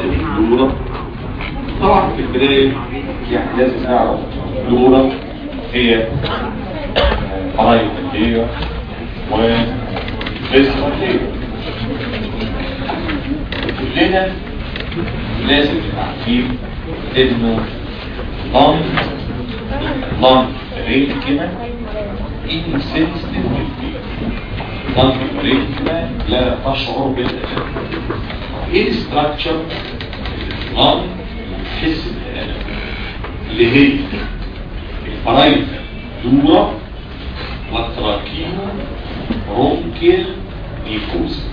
امراض الفلورا طبعا في البداية يعني لازم نعرف الفلورا هي بارايوماتية وفيسماتية كلنا لازم نبقى عارفين انه لون لون رينكما انسنسيتيف لون رينكما لا تشعر بالألم ايه الستراكشر لون تحس بالألم اللي هي الفرايد دورة والتراكيمو برونكيال نيفوز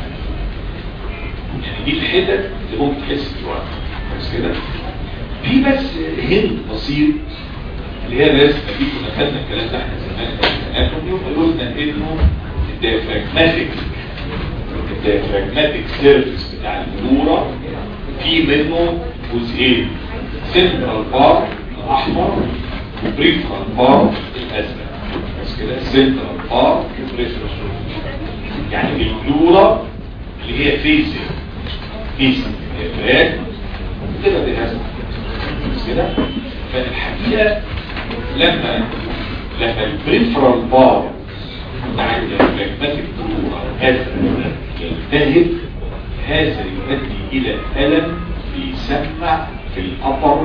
يعني دي الحتت اللي ممكن تحس دلوقتي بس كده في بس هند بسيط اللي هي بس دي كنا خدنا الكلام ده احنا زمان في الاناتومي وقلنا انه الديافراجماتيك الديافراجماتيك سيرفيس بتاع البلورة في منه جزئين سنترال بار الاحمر وبريفرال بار الازرق بس كده سنترال بار وبريفرال يعني البلورة اللي هي فيزي فيزي ديافراج كده دي هذا بس كده فالحقيقة لما لما البريفرال بار بتاع الديافراجماتيك بلورة هذا يلتهب هذا يؤدي الى الم بيسمع في الابر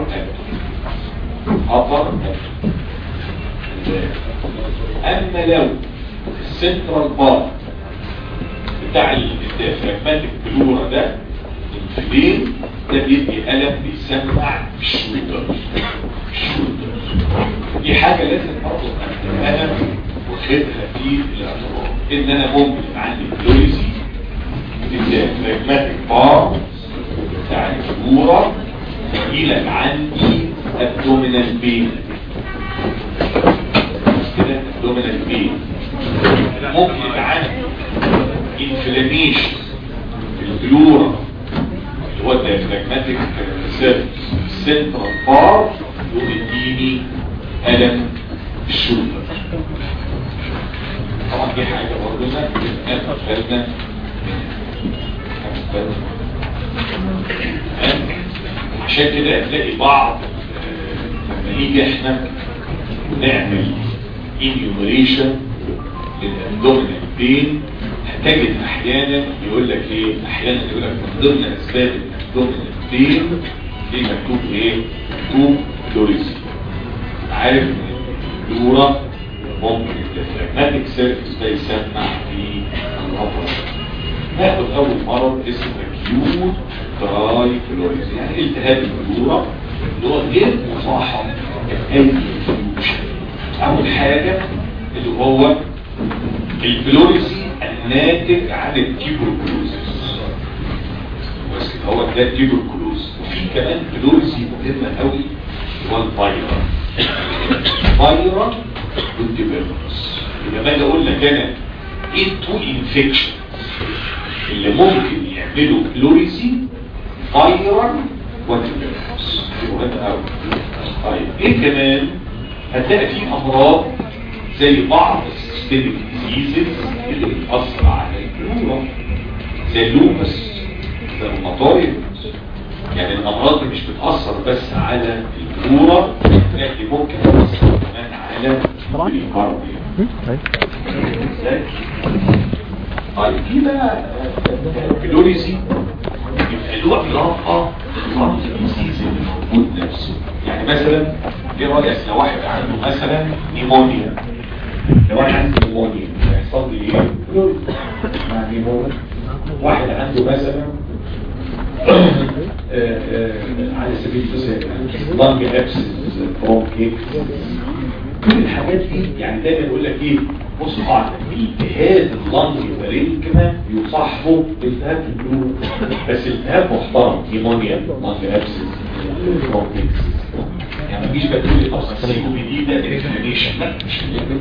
ابر اما لو السنترال بار بتاع الديافراجماتيك بلورا ده الفلين ده بيدي الم بيسمع في الشولدر الشولدر دي حاجه لازم برضه انا واخدها في الاعتبار ان انا ممكن عندي بلوريزي الديافراجماتيك بار بتاع الفلورا يجيلك عندي ابدومينال بين كده ابدومينال بين ممكن يبقى عندي انفلاميشن في الفلورا اللي هو الديافراجماتيك سيرفيس السنترال بار يقوم يديني الم الشولدر طبعا دي حاجه برضه احنا خدنا عشان كده هتلاقي بعض لما نيجي احنا نعمل انيومريشن للابدومينال بين هتجد احيانا يقول لك ايه احيانا يقول لك من ضمن اسباب الابدومينال بين دي مكتوب ايه مكتوب دوريزي عارف ان الدوره ممكن الفراجماتيك سيرفيس ده يسمع في الابر ناخد اول مرض اسمه اكيوت دراي فلوريز يعني التهاب البلورة اللي هو غير مصاحب اي انفيوشن اول حاجة اللي هو الفلوريزي الناتج عن التيبركلوزيس بس كده هو ده التيبركلوز وفي كمان فلوريزي مهمة قوي هو الفيرا الفيرا والديفيرنس يبقى باجي اقول لك انا ايه تو انفكشن اللي ممكن يعملوا فلوريزي فايرا وتبرس مهم قوي طيب ايه كمان هتلاقي في امراض زي بعض السيستميك ديزيزز اللي بتاثر على الفلورا زي اللوبس زي الروماتويد يعني الامراض دي مش بتاثر بس على الفلورا لكن ممكن تاثر كمان على الكارديو ازاي طيب في بقى فلوريزي يبقى له علاقه بالمرض الديزيز اللي موجود نفسه يعني مثلا ايه رايك لو واحد عنده مثلا نيمونيا لو واحد عنده نيمونيا هيحصل لي ايه؟ مع نيمونيا واحد عنده مثلا على سبيل المثال لانج ابسس برونكيت كل الحاجات دي يعني دايما يقول لك ايه بص قاعده التهاب اللنج والرينكما يصاحبه التهاب البلور بس التهاب محترم نيمونيا لانج ابسس برونكيت يعني ما تجيش بقى تقول لي اصل السي او بي دي ده انفلاميشن لا مش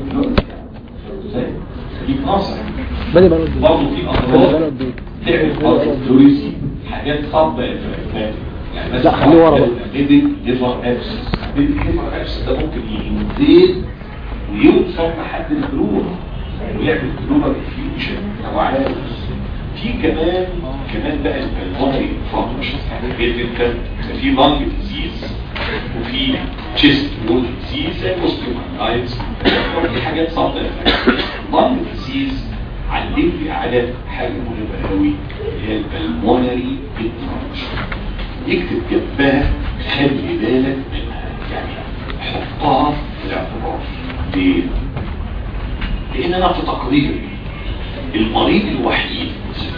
دي ناصر بالي بلد برضه في امراض تعمل برضه فلوريزي حاجات خاطئه انفلامات يعني مثلا لا، خليه ورا بقى. ميديك ليفر ابسس ميديك ليفر ابسس ده ممكن ينزل ويوصل لحد البلور ويعمل بلور انفيوجن او علاج في كمان كمان بقى البلمونري فانكشن يعني انت في لانج ديزيز وفي تشيست وول ديزيز زي اوستيومايلايتس وفي حاجات صعبه لانج ديزيز علمني على حاجه مهمه قوي اللي هي البلمونري فانكشن يكتب جنبها خلي بالك منها يعني حطها في الاعتبار ليه؟ لان انا في تقريري المريض الوحيد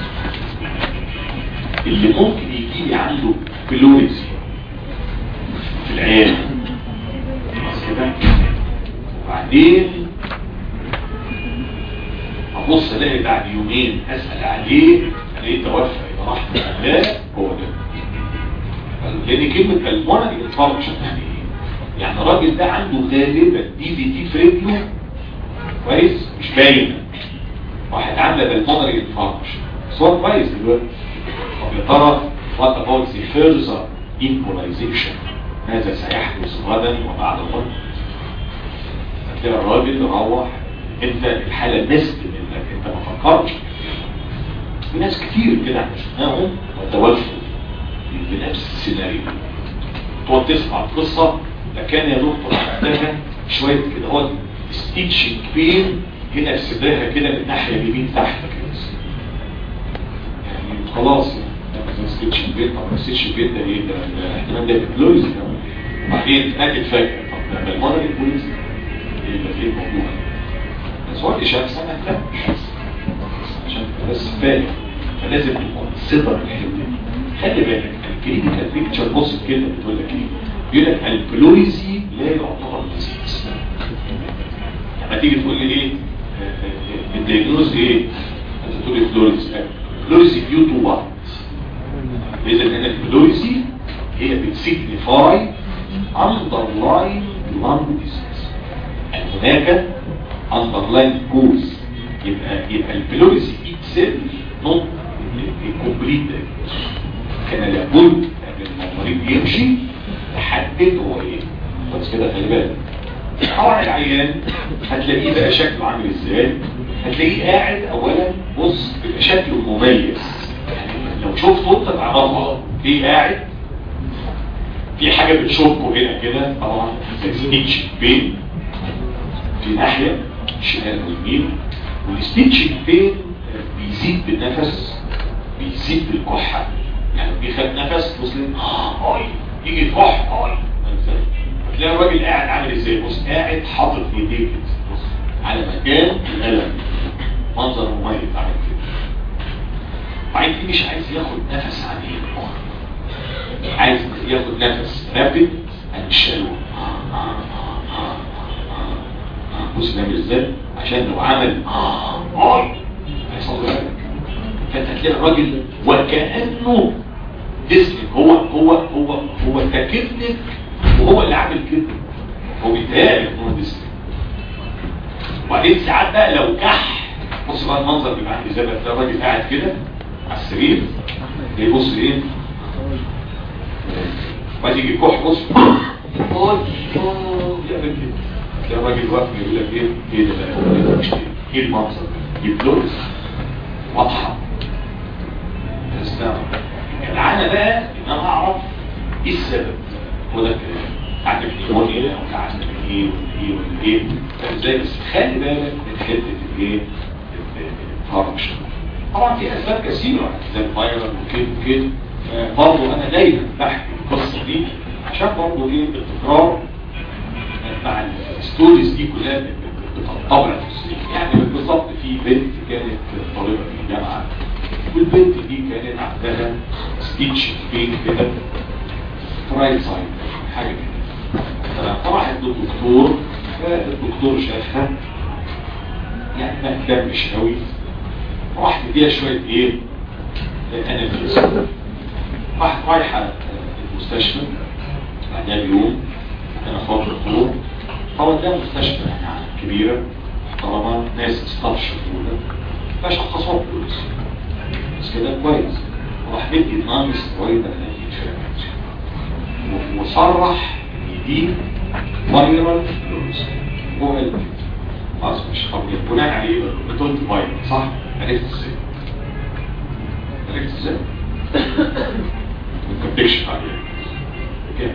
اللي ممكن يجي لي عنده فلوريزي في العيادة خلاص كده وبعدين ابص الاقي بعد يومين اسال عليه الاقيه توفى يبقى راح لا هو ده لان كلمه المونري انفاركشن يعني ايه؟ يعني الراجل ده عنده غالبا دي في تي في رجله كويس مش باينه واحد عامله بالمونري انفاركشن بس هو كويس دلوقتي طب يا ترى وات اباوت ذا فيرزر ايكولايزيشن ماذا سيحدث غدا وبعد غد هتلاقي الراجل روح انت الحاله نسب منك انت ما فكرتش في ناس كتير كده احنا شفناهم وتوفوا بنفس السيناريو تقعد تسمع القصه ده كان يا دكتور عندها شويه كده هو ستيتشنج بين هنا في صدرها كده من الناحيه اليمين تحت كده يعني خلاص يعني ستيتشنج بين طب ستيتشنج بين ده ايه ده ده احتمال ده بلويز وبعدين اتاكد فجاه طب ده المره دي بلويز ايه ده ايه الموضوع بس هو الاشاره سنه لا عشان بس فاهم فلازم تكون صدر الحته دي خلي بالك الكلينيكال بيكتشر بص كده بتقول لك ايه بيقول لك البلوريزي لا يعتبر ديزيز لما تيجي تقول لي ايه الدياجنوز ايه انت تقول لي فلوريزي فلوريزي ديو تو وات اذا ان الفلوريزي هي بتسيجنيفاي underlying lung disease هناك underlying cause يبقى يبقى البلوريزي itself not complete كان لابد قبل ما المريض يمشي تحدد هو ايه بس كده خلي بالك طبعا العيان هتلاقيه بقى شكله عامل ازاي هتلاقيه قاعد اولا بص بيبقى شكله مميز يعني لو شفته انت تعرفه ليه قاعد في حاجه بتشوفه هنا كده طبعا زي ستيتش بين في ناحيه شمال ويمين والستيتش بين بيزيد بالنفس بيزيد بالكحه يعني بيخد نفس مسلم اي يجي يكح اي تلاقي الراجل قاعد عامل ازاي بص قاعد حاطط ايديه كده بص على مكان الالم منظر مميز عامل كده بعدين مش عايز ياخد نفس عميق عايز ياخد نفس رابد انا مش قالوا بص بيعمل ازاي عشان لو عمل اي هيحصل له فانت هتلاقي الراجل وكانه ديسلك هو هو هو هو تكتنك وهو اللي عامل كده هو بيتهيألي ان هو ديسلك وبعدين ساعات بقى لو كح بص بقى المنظر بيبقى عندي زي ما تلاقي الراجل قاعد كده على السرير يبص ايه وبعدين يجي كح بص يعمل كده تلاقي الراجل واقف يقول لك ايه ايه ده بقى ايه المنظر يبلوز واضحه تستوعب العانة بقى ان انا اعرف ايه السبب هو ده الكلام عندك نيمونيا ولا عندك ايه ولا ايه ولا ايه ازاي بس خلي بالك من حته الايه الفانكشن طبعا في اسباب كثيره زي الفيروس وكده وكده برضه انا دايما بحكي القصه دي عشان برضه ايه التكرار مع الستوريز دي كلها بتنطبع في السنين يعني بالظبط في بنت كانت طالبه في الجامعه والبنت دي كانت عندها ستيتش بين كده رايت سايد حاجه كده فراحت للدكتور فالدكتور شافها يعني ما اهتمش قوي راح تديها شويه ايه اناليز راحت رايحه المستشفى بعدها بيوم انا فاضل الدكتور طبعا ده مستشفى يعني كبيره محترمه ناس ستاف شغوله ما شخصوها بوليس بس كده كويس وراح مدي نون سترويد وصرح ان دي فايرال فلوس هو قال خلاص مش طبيعي بناء عليه بتقول فايرال صح عرفت ازاي افكت ازاي ما تكتبش عليها كده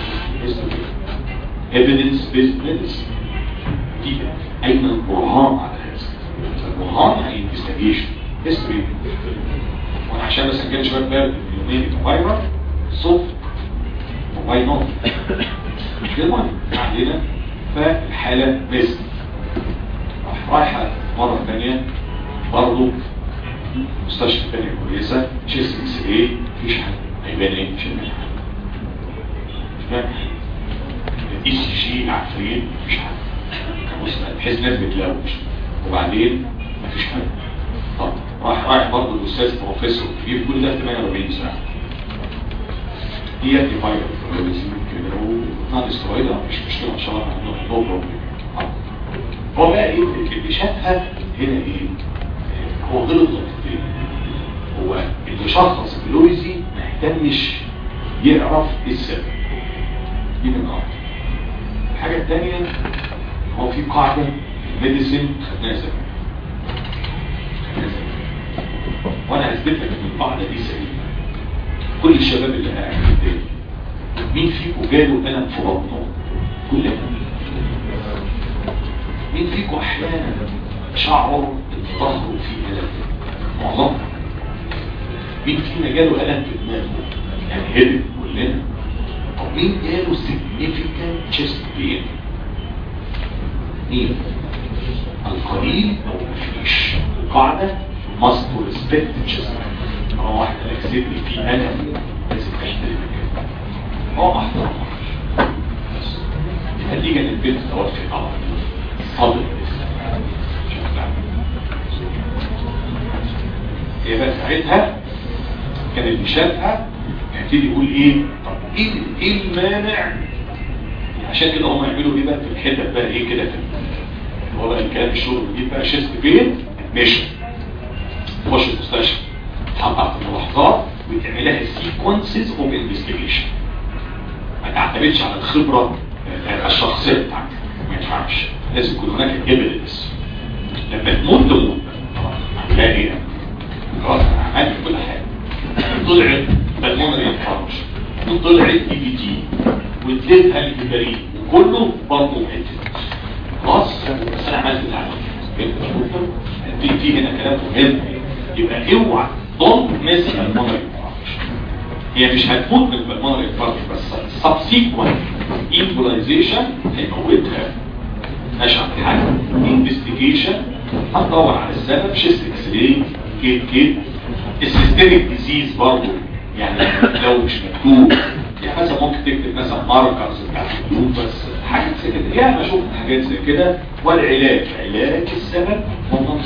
evidence based medicine دي اين البرهان على هذا البرهان هي investigation history وانا عشان بس كان شويه بارد يومين فايبر صوت واي نوت مش كده مهم عندنا فالحاله بس رايحه مره ثانيه برضه مستشفى ثانيه كويسه تشيست اكس راي مفيش حاجه هيبان ايه مش هيبان حاجه مش فاهم الاي سي جي عفريت مفيش حاجه بص تحس ناس بتلوش وبعدين مفيش حاجه طب راح رايح برضه الاستاذ بروفيسور كبير كل ده 48 ساعه دي انتي فايروس كده ونادي استرويدا مش مشكله ان شاء الله نو بروبلم هو بقى ايه اللي شافها هنا ايه هو غلط نقطتين هو اللي شخص بلويزي ما اهتمش يعرف ايه السبب دي من الارض الحاجه الثانيه هو في قاعده ميديسين خدناها زمان خدناها زمان وانا هثبت لك ان القاعده دي سليمه كل الشباب اللي قاعد قدامي مين فيكم جاله الم في بطنه كلنا مين فيكم احيانا شعر ظهره فيه الم معظم مين فينا جاله الم في دماغه يعني هدم كلنا طب مين جاله significant chest pain مين القليل او مفيش القاعده must respect chest pain هو واحد قالك سيبني في الم لازم تحترمك هو ما احترمهاش النتيجه ان البنت توفي طبعا صبر هي بقى ساعتها كان اللي شافها هيبتدي يقول ايه طب ايه ايه المانع عشان كده هم يعملوا ايه بقى في الحته بقى ايه كده في هو بقى الكلام الشغل الجديد بقى شيست بين ماشي تخش المستشفى تحطها في ملاحظات وتعمل لها سيكونسز اوف انفستيجيشن ما تعتمدش على الخبره الشخصيه بتاعتك ما ينفعش لازم يكون هناك ايفيدنس لما تموت تموت هتلاقي ايه خلاص عملت كل حاجه طلعت بالمونري انفارش وطلعت اي بي تي واديتها الهبارين وكله برضه حته خلاص بس انا عملت اللي في هنا كلام مهم يبقى اوعى دونت ميس بالمونري انفارش هي مش هتموت من البلمونري انفاركت بس سبسيكوينت ايمبولايزيشن هيموتها ماشي عندي حاجه انفستيجيشن هتدور على السبب شيست اكس راي كيت كيت السيستميك ديزيز برضه يعني لو مش مكتوب يعني مثلا ممكن تكتب مثلا ماركرز بتاعت القلوب بس حاجات زي كده يعني انا شفت حاجات زي كده والعلاج علاج السبب والنون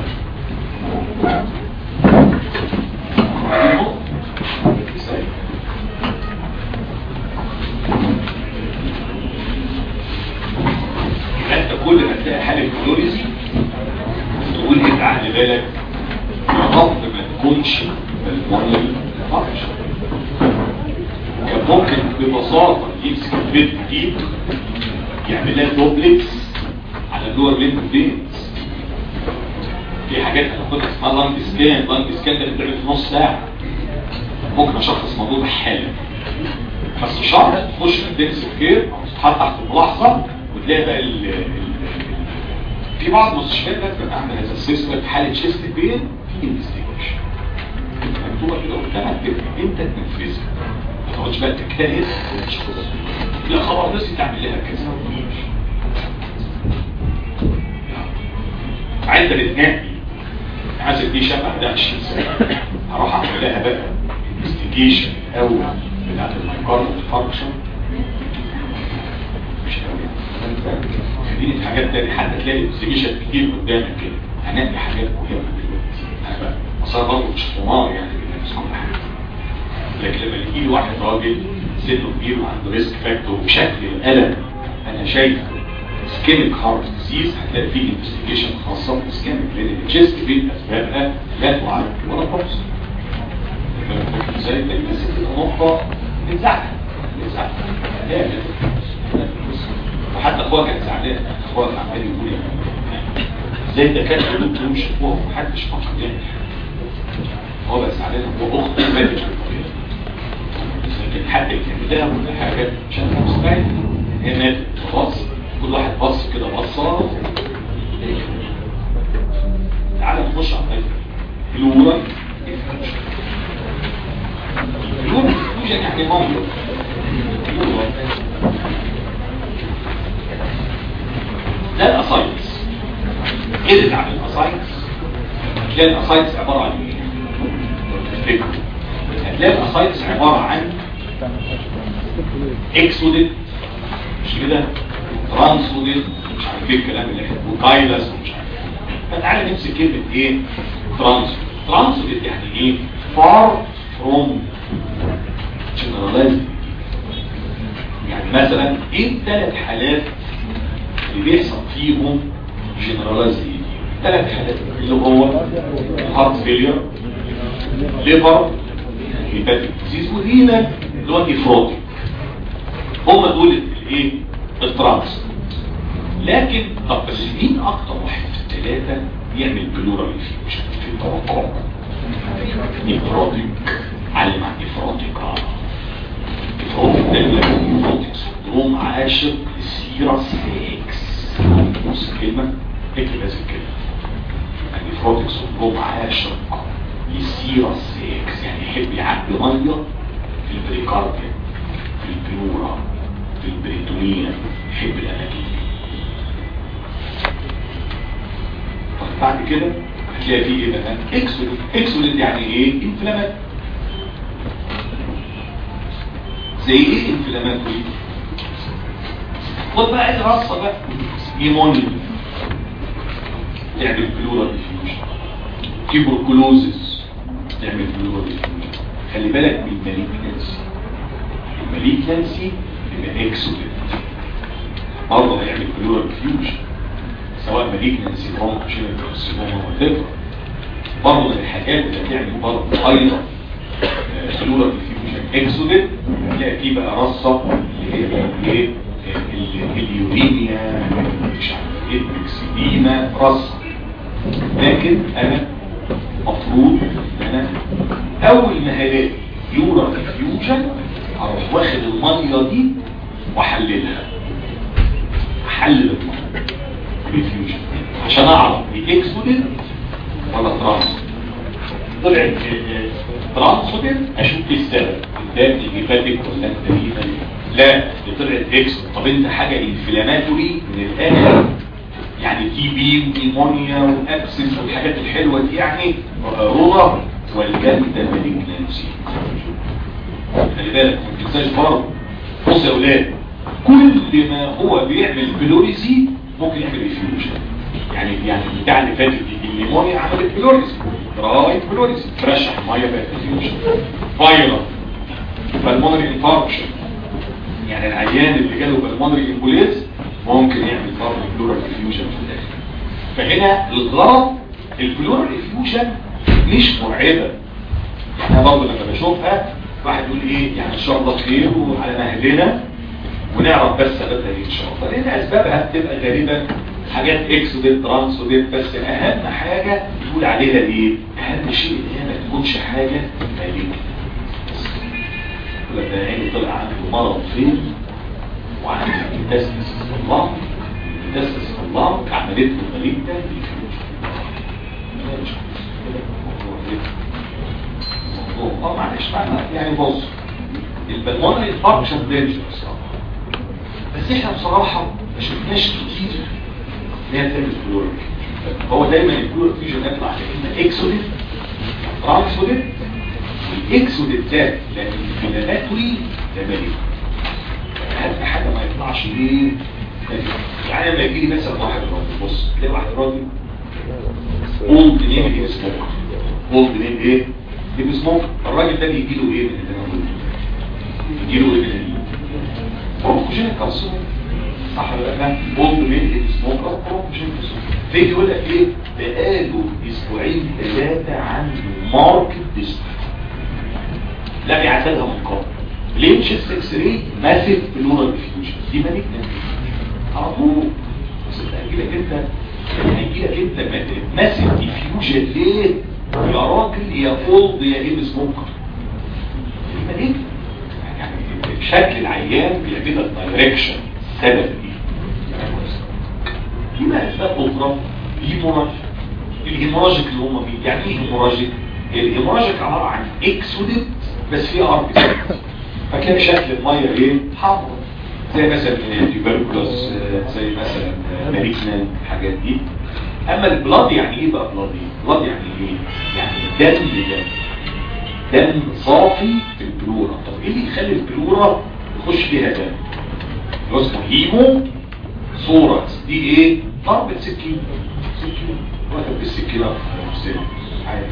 انت كل ما تلاقي حاله كلوريزي تقول انت على بالك يا رب ما تكونش بالمونري فانكشن كان ممكن ببساطه يمسك البيت دي يعمل لها دوبلكس على اللور ليمب فينز في حاجات احنا كنا اسمها لانج سكان لانج سكان ده بتعمل في نص ساعه ممكن اشخص موضوع حالا بس شرط تخش في الدنس كير او تتحط تحت الملاحظه وتلاقي بقى ال ال في بعض المستشفيات بقى بتبقى عامله هذا السيستم في حاله شيست بين في انفستيجيشن مكتوبه كده قدامك تبقى انت تنفذها ما تقعدش بقى تجتهد لا خبر نفسي تعمل لها كذا عايز بتنقي عايز دي شبه ده 20 سنه هروح اعمل لها بقى انفستيجيشن الاول بتاعت المايكارد فانكشن مش قوي خليني في حاجات تانية حتى تلاقي انفستيجيشن كتير قدامك كده هنقي حاجات مهمه دلوقتي انا بقى اصلا برضه مش حمار يعني بنفس كل حاجه لكن لما يجي لي واحد راجل سنه كبير وعنده ريسك فاكتور وشكل الالم انا شايفه سكيميك هارت ديزيز هتلاقي فيه انفستيجيشن خاصه بالسكيميك لان الجست فيه اسبابها لا تعرف ولا تحصى ازاي تلاقي بس نقطه بتزعل بتزعل وحتى اخوها كان زعلان اخوها كان عمال يقول يعني ازاي الدكاتره دول مش اخوها ومحدش فكر يعني هو بس علينا هو اخته ماتت بالطريقه لكن حد يكمل لها كل حاجه عشان كان مستعد هي ماتت خلاص كل واحد بص كده بصه تعالى نخش على الطريقه الاولى الاولى مش يعني منظر ده الاسايتس ايه عن الاسايتس هتلاقي الاسايتس عباره عن ايه هتلاقي الاسايتس عباره عن اكسودد مش كده ترانسودد مش عارف ايه الكلام اللي احنا وكايلس ومش عارف فتعالى نمسك كلمه ايه ترانسودد ترانسودد يعني ايه فار فروم جنرالايزد يعني مثلا ايه الثلاث حالات اللي بيحصل فيهم جنرالايزد ثلاث حالات اللي هو هارت فيلير ليفر هيباتيك ديزيز ورينا اللي هو نيفروتيك هم دول الايه الترانس لكن طب بس مين اكتر واحد في الثلاثه يعمل بلورال انفيوجن في التوقع نيفروتيك علم عن نيفروتيك نيفروتيك ده اللي هو نيفروتيك سندروم عاشق للسيرس اكس بص الكلمه اكتب لازم كده النيفروتيك سندروم عاشق للسيرس اكس يعني يحب يعبي ميه في البريكارديا في البلورا في البريتونيا يحب الاماكن دي طيب بعد كده هتلاقي فيه ايه بقى اكسوليت اكسوليت يعني ايه انفلامات زي ايه انفلامات دي خد بقى ايه رصه بقى نيمونيا تعمل بلورا ديفيوجن تيبركلوزس تعمل بلورا ديفيوجن خلي بالك من الماليكنسي الماليكنسي يبقى اكسوليت برضه هيعمل بلورا ديفيوجن سواء ماليكنسي برونك عشان الكارسينوما ولا برضه من الحاجات اللي هتعمل برضه ايضا بلورا ديفيوجن اكسوليت هتلاقي فيه بقى رصه اللي هي ايه اليوريميا مش عارف ايه المكسيدينا رصه لكن انا مفروض ان انا اول ما هلاقي يورا ديفيوجن اروح واخد الميه دي واحللها احلل الميه ديفيوجن عشان اعرف دي اكسودين ولا ترانس طلعت ترانسودين اشوف ايه السبب قدام الجيفاتيك ولا التريفا لا دي طلعت اكسود طب انت حاجه انفلاماتوري من الاخر يعني تي بي ونيمونيا وابسنس والحاجات الحلوه دي يعني رورا والجلد مالجنسي خلي بالك ما تنساش برضه بص يا اولاد كل ما هو بيعمل بلوريزي ممكن يعمل ريفيوجن يعني يعني بتاع اللي فاتت دي النيمونيا عملت بلوريزي رايت بلوريزي ترشح الميه بقت ريفيوجن فايرال بالمونري انفاركشن يعني العيان اللي جاله بالمونري امبوليز ممكن يعمل برضه بلورال افيوجن في الاخر فهنا الغرض البلورال افيوجن مش مرعبه يعني انا برضه لما بشوفها واحد يقول ايه يعني ان شاء الله خير وعلى مهلنا ونعرف بس سببها ايه ان شاء الله لان اسبابها بتبقى غالبا حاجات اكس وديت ترانس وديت بس اهم حاجه تقول عليها ايه اهم شيء ان هي ما تكونش حاجه ماليه لما عيني طلع عنده مرض فين وعنده تسلس في الله تسلس في الله عملته المريضة اه معلش معنا يعني بص البلمونري فانكشن دينجر بس احنا بصراحة ما شفناش كتير ان هي بتعمل فلورك هو دايما الفلورك فيجن يطلع على ان اكسوديت ترانسوديت والاكسوديت ده لان الفيلاناتوري ده مالي اهم حاجه ما يطلعش ليه يعني لما يجي لي مثلا واحد راجل بص تلاقي واحد راجل اولد نيم ايه سموك اولد نيم ايه ايه سموك الراجل ده بيجي له ايه من اللي انا قلته يجي له ايه من بروكوجينيك كارسينوم صح ولا لا اولد نيم ايه سموك او بروكوجينيك كارسينوم فيجي يقول لك ايه بقاله اسبوعين ثلاثه عنده ماركت ديسك لا بيعتادها من قبل ليه تشيست اكس راي ماسف بلورال ديفيوجن دي مالك على طول بس هيجي لك انت هيجي لك انت ماسف ديفيوجن ليه يا راجل يا اولد يا ايه سموكر يعني شكل العيان بيعمل دايركشن سبب ايه في بقى اسباب اخرى هيموراجيك الهيموراجيك اللي هم مين يعني ايه هيموراجيك الهيموراجيك عباره عن اكسودت بس فيه ار بي فكان شكل الميه ايه حمراء زي مثلا تيوبركلوس زي مثلا ماليكنا الحاجات دي اما البلاد يعني ايه بقى بلاد ايه بلاد يعني ايه يعني دم دم دم صافي في البلورة طب ايه اللي يخلي البلورة يخش فيها دم اللي اسمه هيمو صورة دي ايه ضربة سكين سكين واخد بالسكينة في نفسنا عادي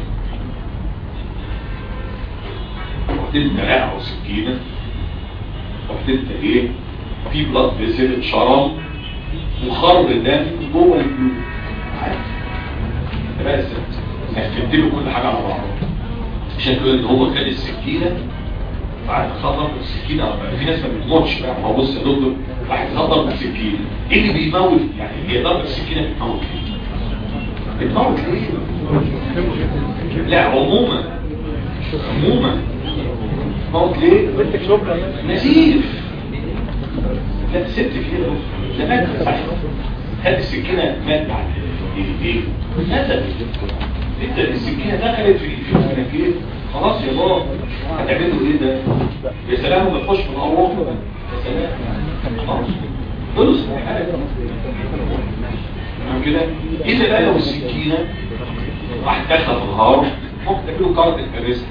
رحت انت او سكينة رحت انت ايه في بلاد فيسل شرم وخر دم جوه البلور عادي بس نفذت له كل حاجة على بعضها عشان كده ان هو خد السكينة بعد خطر السكينة في ناس ما بتموتش بقى ما بص يا دكتور واحد خطر بالسكينة ايه اللي بيموت يعني هي ضربة السكينة بتموت ليه بتموت ليه لا عموما عموما موت ليه نزيف لا ست كده ده مات صحيح خد السكينة مات بعد ايه نزل انت السكينة دخلت في في المناكير خلاص يا بابا هتعملوا ايه ده يا سلام ما تخش من الاوراق يا سلام خلاص خلص حاجه كده الا بقى لو السكينه راح دخل في الهار ممكن تعملوا كارت الاريست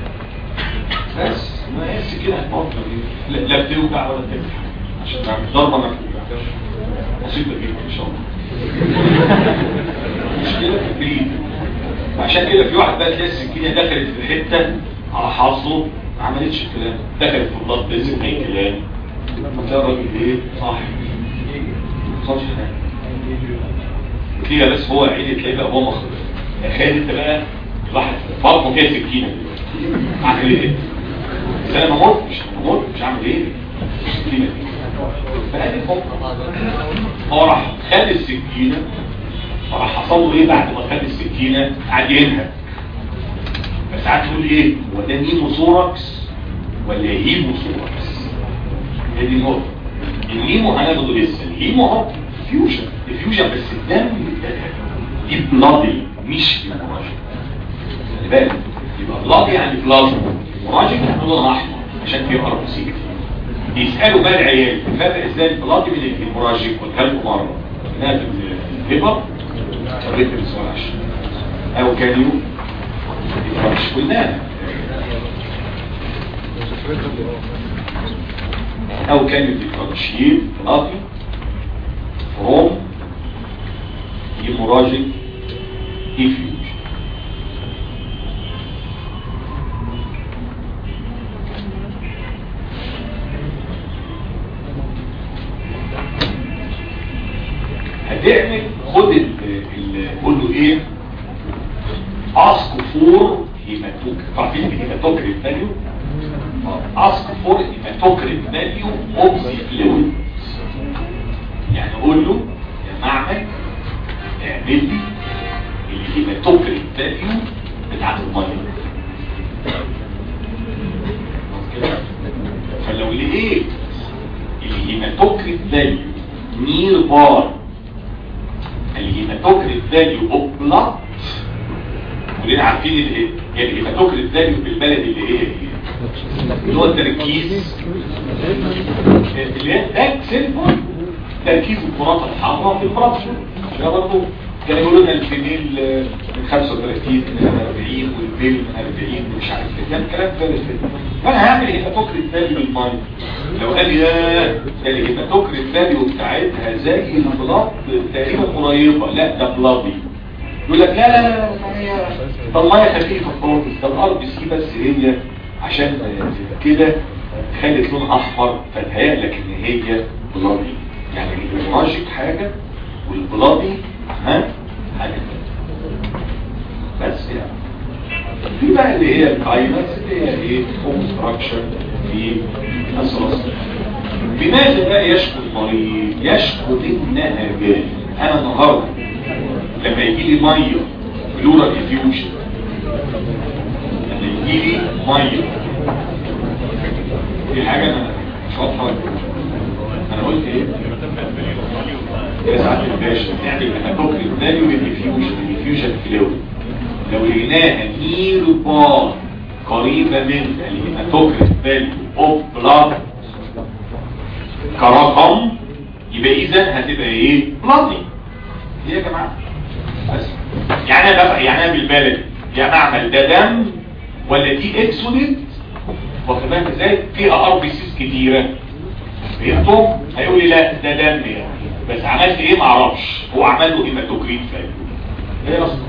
بس ما هي السكينه هتموت لا لا بتوجع ولا بتفتح عشان تعمل ضربه ما بتوجعش بسيطه جدا ان شاء الله مشكله في البيت عشان كده في واحد بقى تلاقي السكينه دخلت في حته على حظه ما عملتش الكلام دخلت في الضغط بس اي كلام فتلاقي الراجل ايه صح ما حصلش حاجه كده بس هو عيني تلاقيه بقى هو مخرج تخيل انت بقى واحد بطنه فيها سكينه اعمل ايه؟ بس انا ما متش ما متش مش هعمل ايه؟ السكينه دي فهذه الفكره هو راح خد السكينه فراح حصل له ايه بعد ما خد السكينه قعد ينهى بس قعد تقول ايه هو ده نيموثوركس ولا هيموثوركس هي دي النقطه النيمو هناخده لسه الهيمو اهو فيوجن الفيوجن بس الدم دي بلادي مش هيموراجيك خلي بالك يبقى بلادي يعني بلازما هيموراجيك يعني لونها احمر عشان في ار سي يسالوا بقى العيال فرق ازاي البلادي من الهيموراجيك قلتها لكم مره انها في الليفر الريتم السوراش او كانيو مش قلناها او كانيو ديفرنشيت بلادي فروم هيموراجيك افيوج هتعمل خد قول له ايه اسك فور هيماتوك عارفين الهيماتوكريت فاليو اسك فور هيماتوكريت فاليو اوف ذا فلويد يعني قول له يا معمل اعمل لي الهيماتوكريت فاليو بتاعت الميه فلو لقيت الهيماتوكريت فاليو نير بار الهيماتوكريت فاليو اوف بلاد كلنا عارفين الايه يعني الهيماتوكريت فاليو بالبلد اللي هي اللي هو التركيز اللي هي ده سيمبل تركيز الكرات الحمراء في البرادشن ده برضه كانوا يقولوا لنا الفيميل من 35 من 40 والبيل من 40 ومش عارف ايه كان كلام فارغ فانا هعمل هيماتوكريت فاليو للميه لو قال لي ده الهيماتوكريت فاليو بتاعتها زي البلاد تقريبا قريبه لا ده بلادي يقول لك لا لا لا الميه ده الميه خفيفه خالص ده الار بي سي بس هي عشان كده خلت لون احمر فتهيأ لك ان هي بلادي يعني الهيموراجيك حاجه والبلادي ها حاجه بس يعني في بقى اللي هي الكاينس اللي هي ايه كونستراكشن في الصلصه لماذا بقى يشكو المريض يشكو النهجان انا النهارده لما يجي لي ميه بلورال افيوجن يجيلي ميه دي حاجه انا مش واضحه انا قلت ايه يا سعاده الباشا نعمل هيماتوكريت فاليو بالديفيوجن الديفيوجن فلويد لو لقيناها نير بار قريبه من الهيماتوكريت فاليو اوف بلاد كرقم يبقى اذا هتبقى ايه بلادي ايه يا جماعه بس يعني انا بقى يعني انا بالبلد يا معمل ده دم ولا دي اكسودت واخد بالك ازاي فيها ار بي سيز كتيره فهمتوا هيقول لي لا ده دم يعني بس عملت ايه معرفش هو عمل له هيماتوكريت فاهم ايه اصلا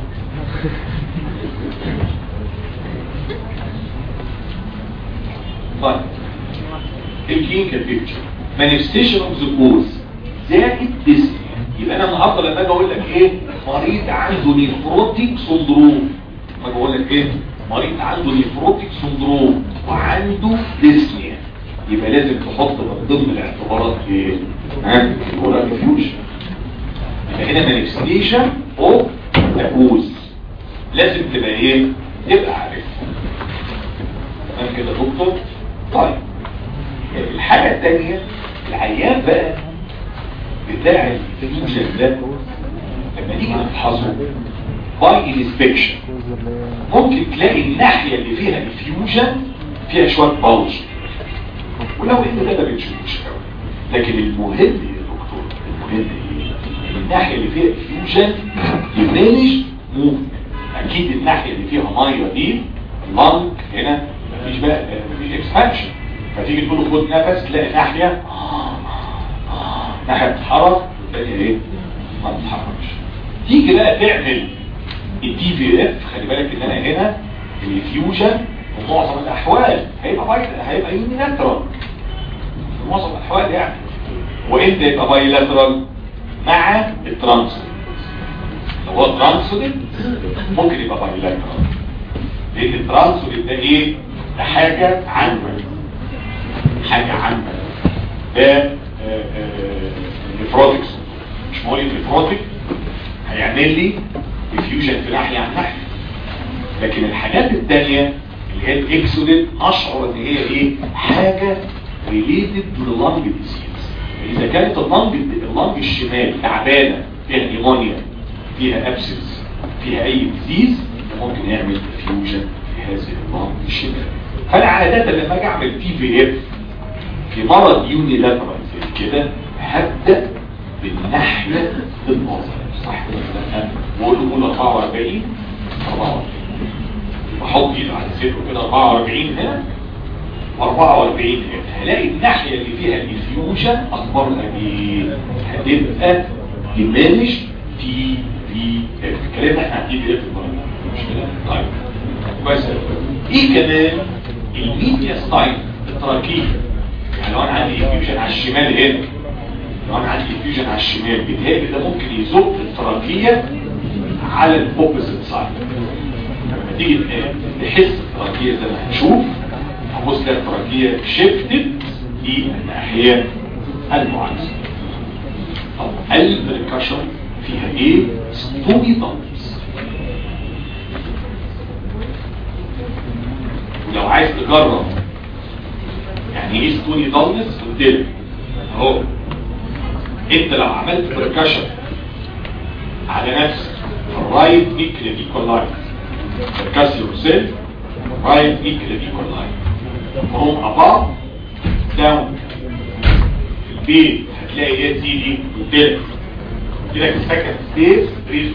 طيب الكلينيكال بيكتشر مانيفستيشن اوف ذا كوز زائد ديسني يبقى انا النهارده لما اجي اقول لك ايه مريض عنده نيفروتيك سندروم ما بقول لك ايه مريض عنده نيفروتيك سندروم وعنده ديسنيا يبقى لازم تحط من ضمن الاعتبارات ايه ها الكورال فيوجن يبقى هنا مانيفستيشن اوف ذا كوز لازم تبقى ايه تبقى عارفها تمام كده يا دكتور طيب الحاجه الثانيه العيان بقى بتاع الفيوجن ده لما نيجي نفحصه باي انسبكشن ممكن تلاقي الناحية اللي فيها الفيوجن فيها شوية بلج ولو ان ده ما بنشوفوش قوي لكن المهم يا دكتور المهم ايه الناحية اللي فيها الفيوجن يمانج موفمنت اكيد الناحية اللي فيها مية دي اللنج هنا مفيش بقى مفيش اكسبانشن فتيجي تقول له خد نفس تلاقي ناحية ناحية بتتحرك والتانية ايه ما بتتحركش تيجي بقى تعمل الدي في اف خلي بالك ان انا هنا الفيوجن في معظم الاحوال هيبقى باي هيبقى يونيلاترال في معظم الاحوال يعني وانت يبقى بايلاترال مع الترانسفير لو هو ترانسفير ممكن يبقى بايلاترال لان الترانسفير ده ايه ده حاجه عامه حاجه عامه ده نفروتكس مش مولي نفروتك هيعمل لي ديفيوجن في ناحية عن ناحية لكن الحاجات التانية اللي هي الاكسودت اشعر ان هي ايه حاجة ريليتد لللنج ديزيز اذا كانت اللنج اللنج الشمال تعبانة فيها نيمونيا فيها ابسس فيها اي ديزيز ممكن يعمل ديفيوجن في هذه اللنج الشمال فانا عادة لما اجي اعمل تي في اف في مرض يوني لاترال زي كده هبدأ بالناحية النظر صح بقول له قول 44 44 بحط ايده على صدره كده 44 هنا 44 هنا هلاقي الناحية اللي فيها الانفيوجن اخبارها ايه هتبقى ديمانش تي في اف الكلام احنا عن تي في اف مش كده طيب كويس ايه كمان الميديا ستايل التراكيب يعني لو انا عندي انفيوجن على الشمال هنا لو انا عندي انفيوجن على الشمال بيتهيألي ده ممكن يزق التراكية على الاوبوزيت سايد لما تيجي تحس التراكية زي ما هنشوف هبص تلاقي التراكية شيفتد للناحية المعاكسة طب البركشن فيها ايه؟ ستوني دمبس ولو عايز تجرب يعني ايه ستوني دمبس قدامك اهو انت لو عملت بركشن على نفسك الرايت ايكليبيكال لاين بركاس يور سيلف رايت ايكليبيكال لاين فروم اباب داون في البيت هتلاقي ايه تيجي قدامك كده سكند سبيس ريزون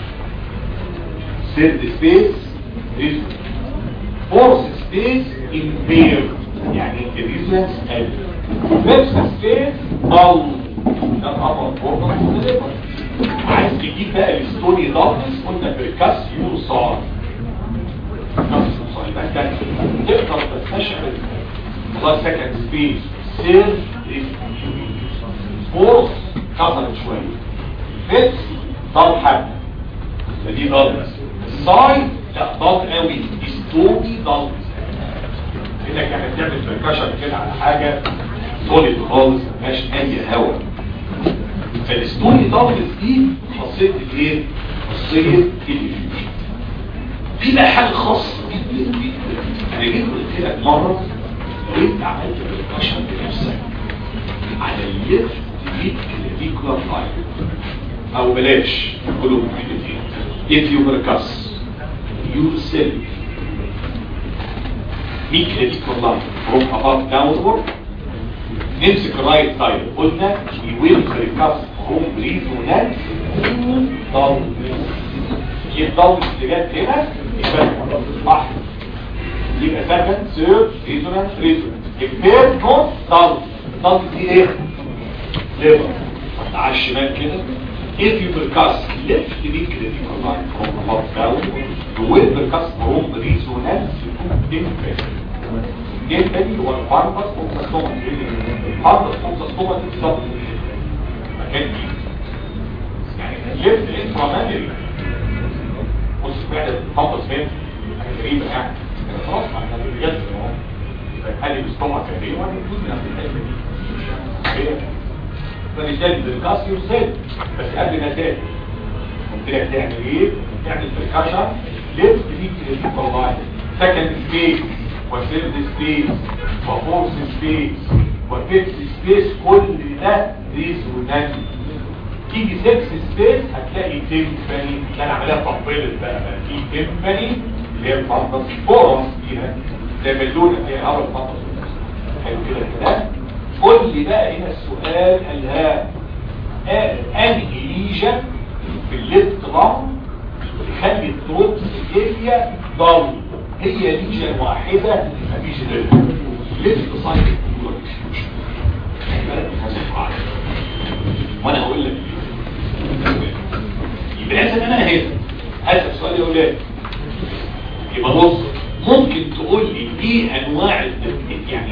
ثيرد سبيس ريزون فورث سبيس امبير يعني الريزونانس قل فيفث سبيس ضل ده طبعا فورمال عايز تجيب بقى الستوني دارنس قلنا بركاس يوصار نفس يبقى كان تقدر تستشعر خلاص سكند سبيس سير فورس كسرت شويه فيتس ضل حبه فدي ضلس السايد لا ضل قوي ستوني ضل انك يعني بتعمل بركشن كده على حاجه سوليد خالص مفيهاش اي هواء فالستوني دبلز دي خاصيه الايه خاصيه الديفيوجن في بقى حاجه خاصه انا جيت قلت لك مره لو انت عملت بريكشن بنفسك على الليفت دي كلافيكولار لاين او بلاش كله مفيدتين if you percuss yourself مين كلافيكولار لاين from above downward نمسك الرايت سايد قلنا we will percuss from resonance down الضوء اللي جت هنا يبقى صح يبقى سكند ثيرد ريزونانس ريزونانس الثيرد نوت ضوء ضوء دي ايه ليفر على الشمال كده if you percuss left ventricular line from above down you will percuss from resonance to impact impact هو الفاربس والسطوما الفاربس والسطوما تتصاب مكان دي يعني left inframedullary بص بعد الفاربس فين حاجه غريبه يعني خلاص ما احنا بجد اهو يبقى هذه السطوما تقريبا وانا جزء من الحته دي فبالتالي بالكاس يرسل بس قبل ما تاني قلت لك تعمل ايه تعمل بركاشن ليفت ليك للسوبر لاين سكند سبيس وثيرد سبيس وفورث سبيس وفيفث سبيس كل ده ريزونانس تيجي 6 سبيس هتلاقي تيمباني ده انا عملها تطبيلت بقى بقى في تيمباني اللي هي الفانتس فورس فيها زي ما اللون فيها اول فانتس حلو كده كده قول لي بقى هنا السؤال الهام انهي ليجن في الليفت لام تخلي التروبس اريا ضل هي ليجن واحدة مفيش غيرها ليفت سايد وانا هقول لك يبقى لازم انا هنا هسأل سؤال يا اولاد يبقى بص ممكن تقول لي ايه انواع يعني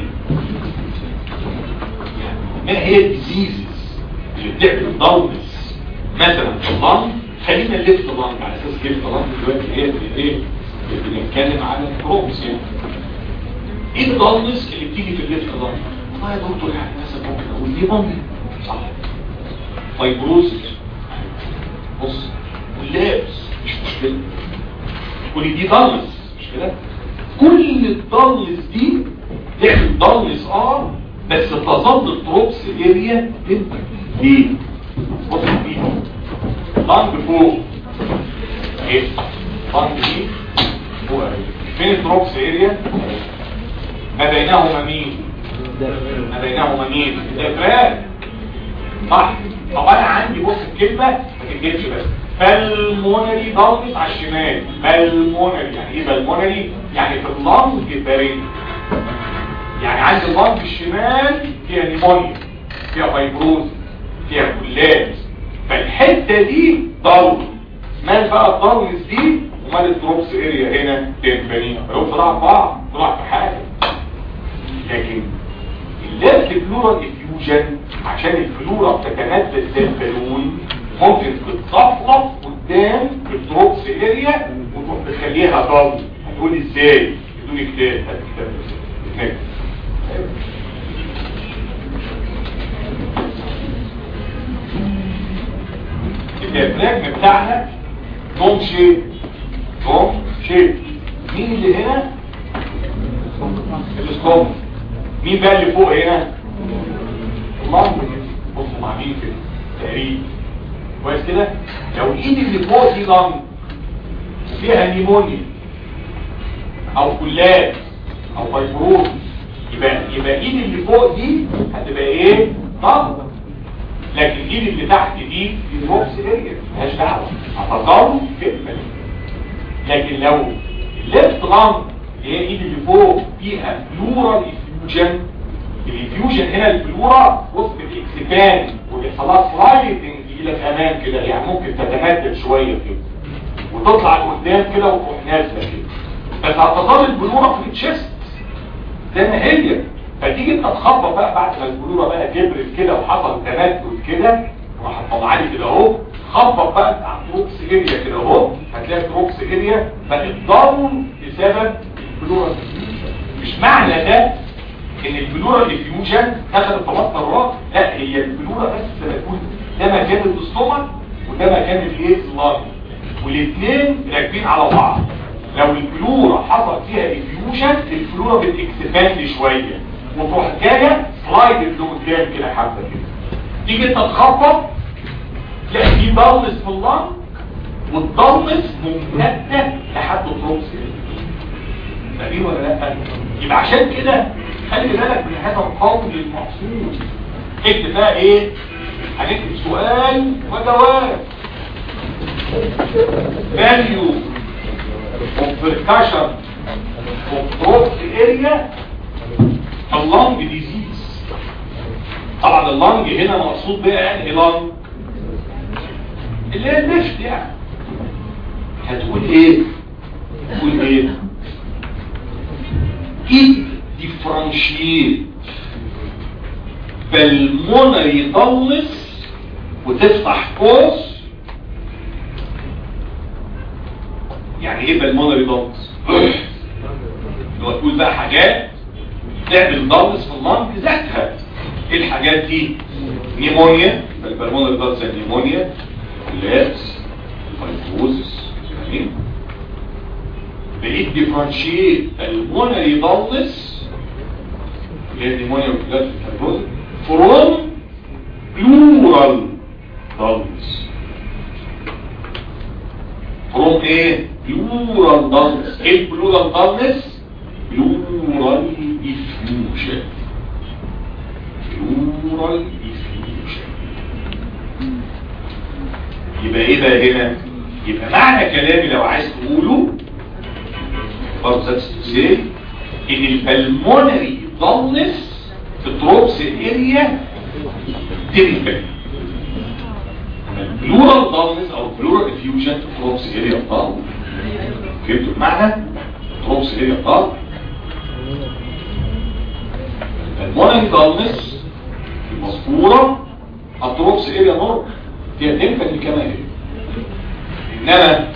ما هي الديزيزز اللي بتعمل ضوءس مثلا في اللنج خلينا الليفت لانج على اساس ليفت لانج دلوقتي هي اللي ايه بنتكلم على البروبس يعني ايه الضوءس اللي بتيجي في الليفت لانج والله يا دكتور يعني مثلا ممكن اقول ليه ممكن صح فايبروزس بص واللابس مش مشكله كل دي ضلس مش كده كل الضلس دي تعمل ضلس اه بس تظل التروبس اريا انت ليه بص فيها لانج فوق ايه لانج دي فوق فين التروبس اريا ما بينهما مين ما بينهما مين الافراد صح طب انا عندي بص الكلمه ما تتجيبش بس بالمونري ضغط على الشمال بالمونري يعني ايه بالمونري يعني في اللنج بارين يعني عند اللنج الشمال فيها نيمونيا فيها فايبروز فيها كلات فالحته دي ضوء مال بقى الضوء دي ومال الدروبس اريا هنا تنفني لو طلع بعض طلع في حاجه لكن الليفت بلورال افيوجن عشان الفلورا بتتمدد زي البالون ممكن تتصفلط قدام الدروبس اريا وتروح تخليها ضوء هتقول ازاي بدون كتاب هات كتاب هناك الديافراجم بتاعنا دوم شيب دوم شيب مين اللي هنا الاسكوم مين بقى اللي فوق هنا الله بصوا مع مين كده تقريب كويس كده لو الايد اللي فوق دي ضم فيها نيمونيا او كلات او فايبروز يبقى يبقى الايد اللي فوق دي هتبقى ايه ضم لكن الايد اللي تحت دي دي بوكس اريا ملهاش دعوه هتضم كلمه لكن لو الليفت لانج اللي هي الايد اللي فوق فيها بلورال افيوجن الافيوجن هنا البلورا وسط الاكسبان وبيحصل لها سلايدنج يجي لك امام كده يعني ممكن تتمدد شويه كده وتطلع لقدام كده وتروح نازله كده بس هتظل البلورا في التشيست زي ما هي فتيجي انت تخبط بقى بعد ما البلوره بقى كبرت كده وحصل تمدد كده راح تطلع لي كده اهو خبط بقى انت على التروكس اريا كده اهو هتلاقي التروكس اريا بقت ضم بسبب البلوره مش معنى ده ان البلوره ديفيوجن دخلت في مصدر الراس لا هي البلوره بس بتقول ده مكان الاستومك وده مكان الايه اللاين والاثنين راكبين على بعض لو الفلورا حصل فيها افيوجن الفلورا بتكسباند شويه وتروح جايه سلايد لقدام كده حبه كده تيجي انت تخبط تلاقي في ضلس في اللنج والضلس ممتده لحد التروبس فاهمين ولا لا يبقى عشان كده خلي بالك من هذا القول المقصود اكتب بقى ايه هنكتب سؤال وجواب value of percussion of throat area along disease طبعا اللنج هنا مقصود بقى انهي لنج اللي هي الليفت يعني هتقول ايه تقول ايه it differentiate pulmonary dullness وتفتح قوس يعني ايه pulmonary dullness لو تقول بقى حاجات تعمل dullness في اللنج ذاتها ايه الحاجات دي نيمونيا البلمونري dullness نيمونيا اللابس الفايبروزس يعني بقيت ديفرنشيت المونري ضلس اللي هي النيمونيا والكلاب الفايبروز فروم بلورال ضلس فروم ايه بلورال ضلس ايه البلورال ضلس بلورال افيوجن بلورال افيوجن يبقى ايه بقى هنا يبقى معنى كلامي لو عايز تقوله برضه تسير ان البلمونري ضلس في التروبس اريا تريبل البلورال ضلس او البلورال افيوجن في التروبس اريا ضل فهمتوا المعنى التروبس اريا ضل البلمونري ضلس المذكوره التروبس اريا نور فيها تنفذ كما هي انما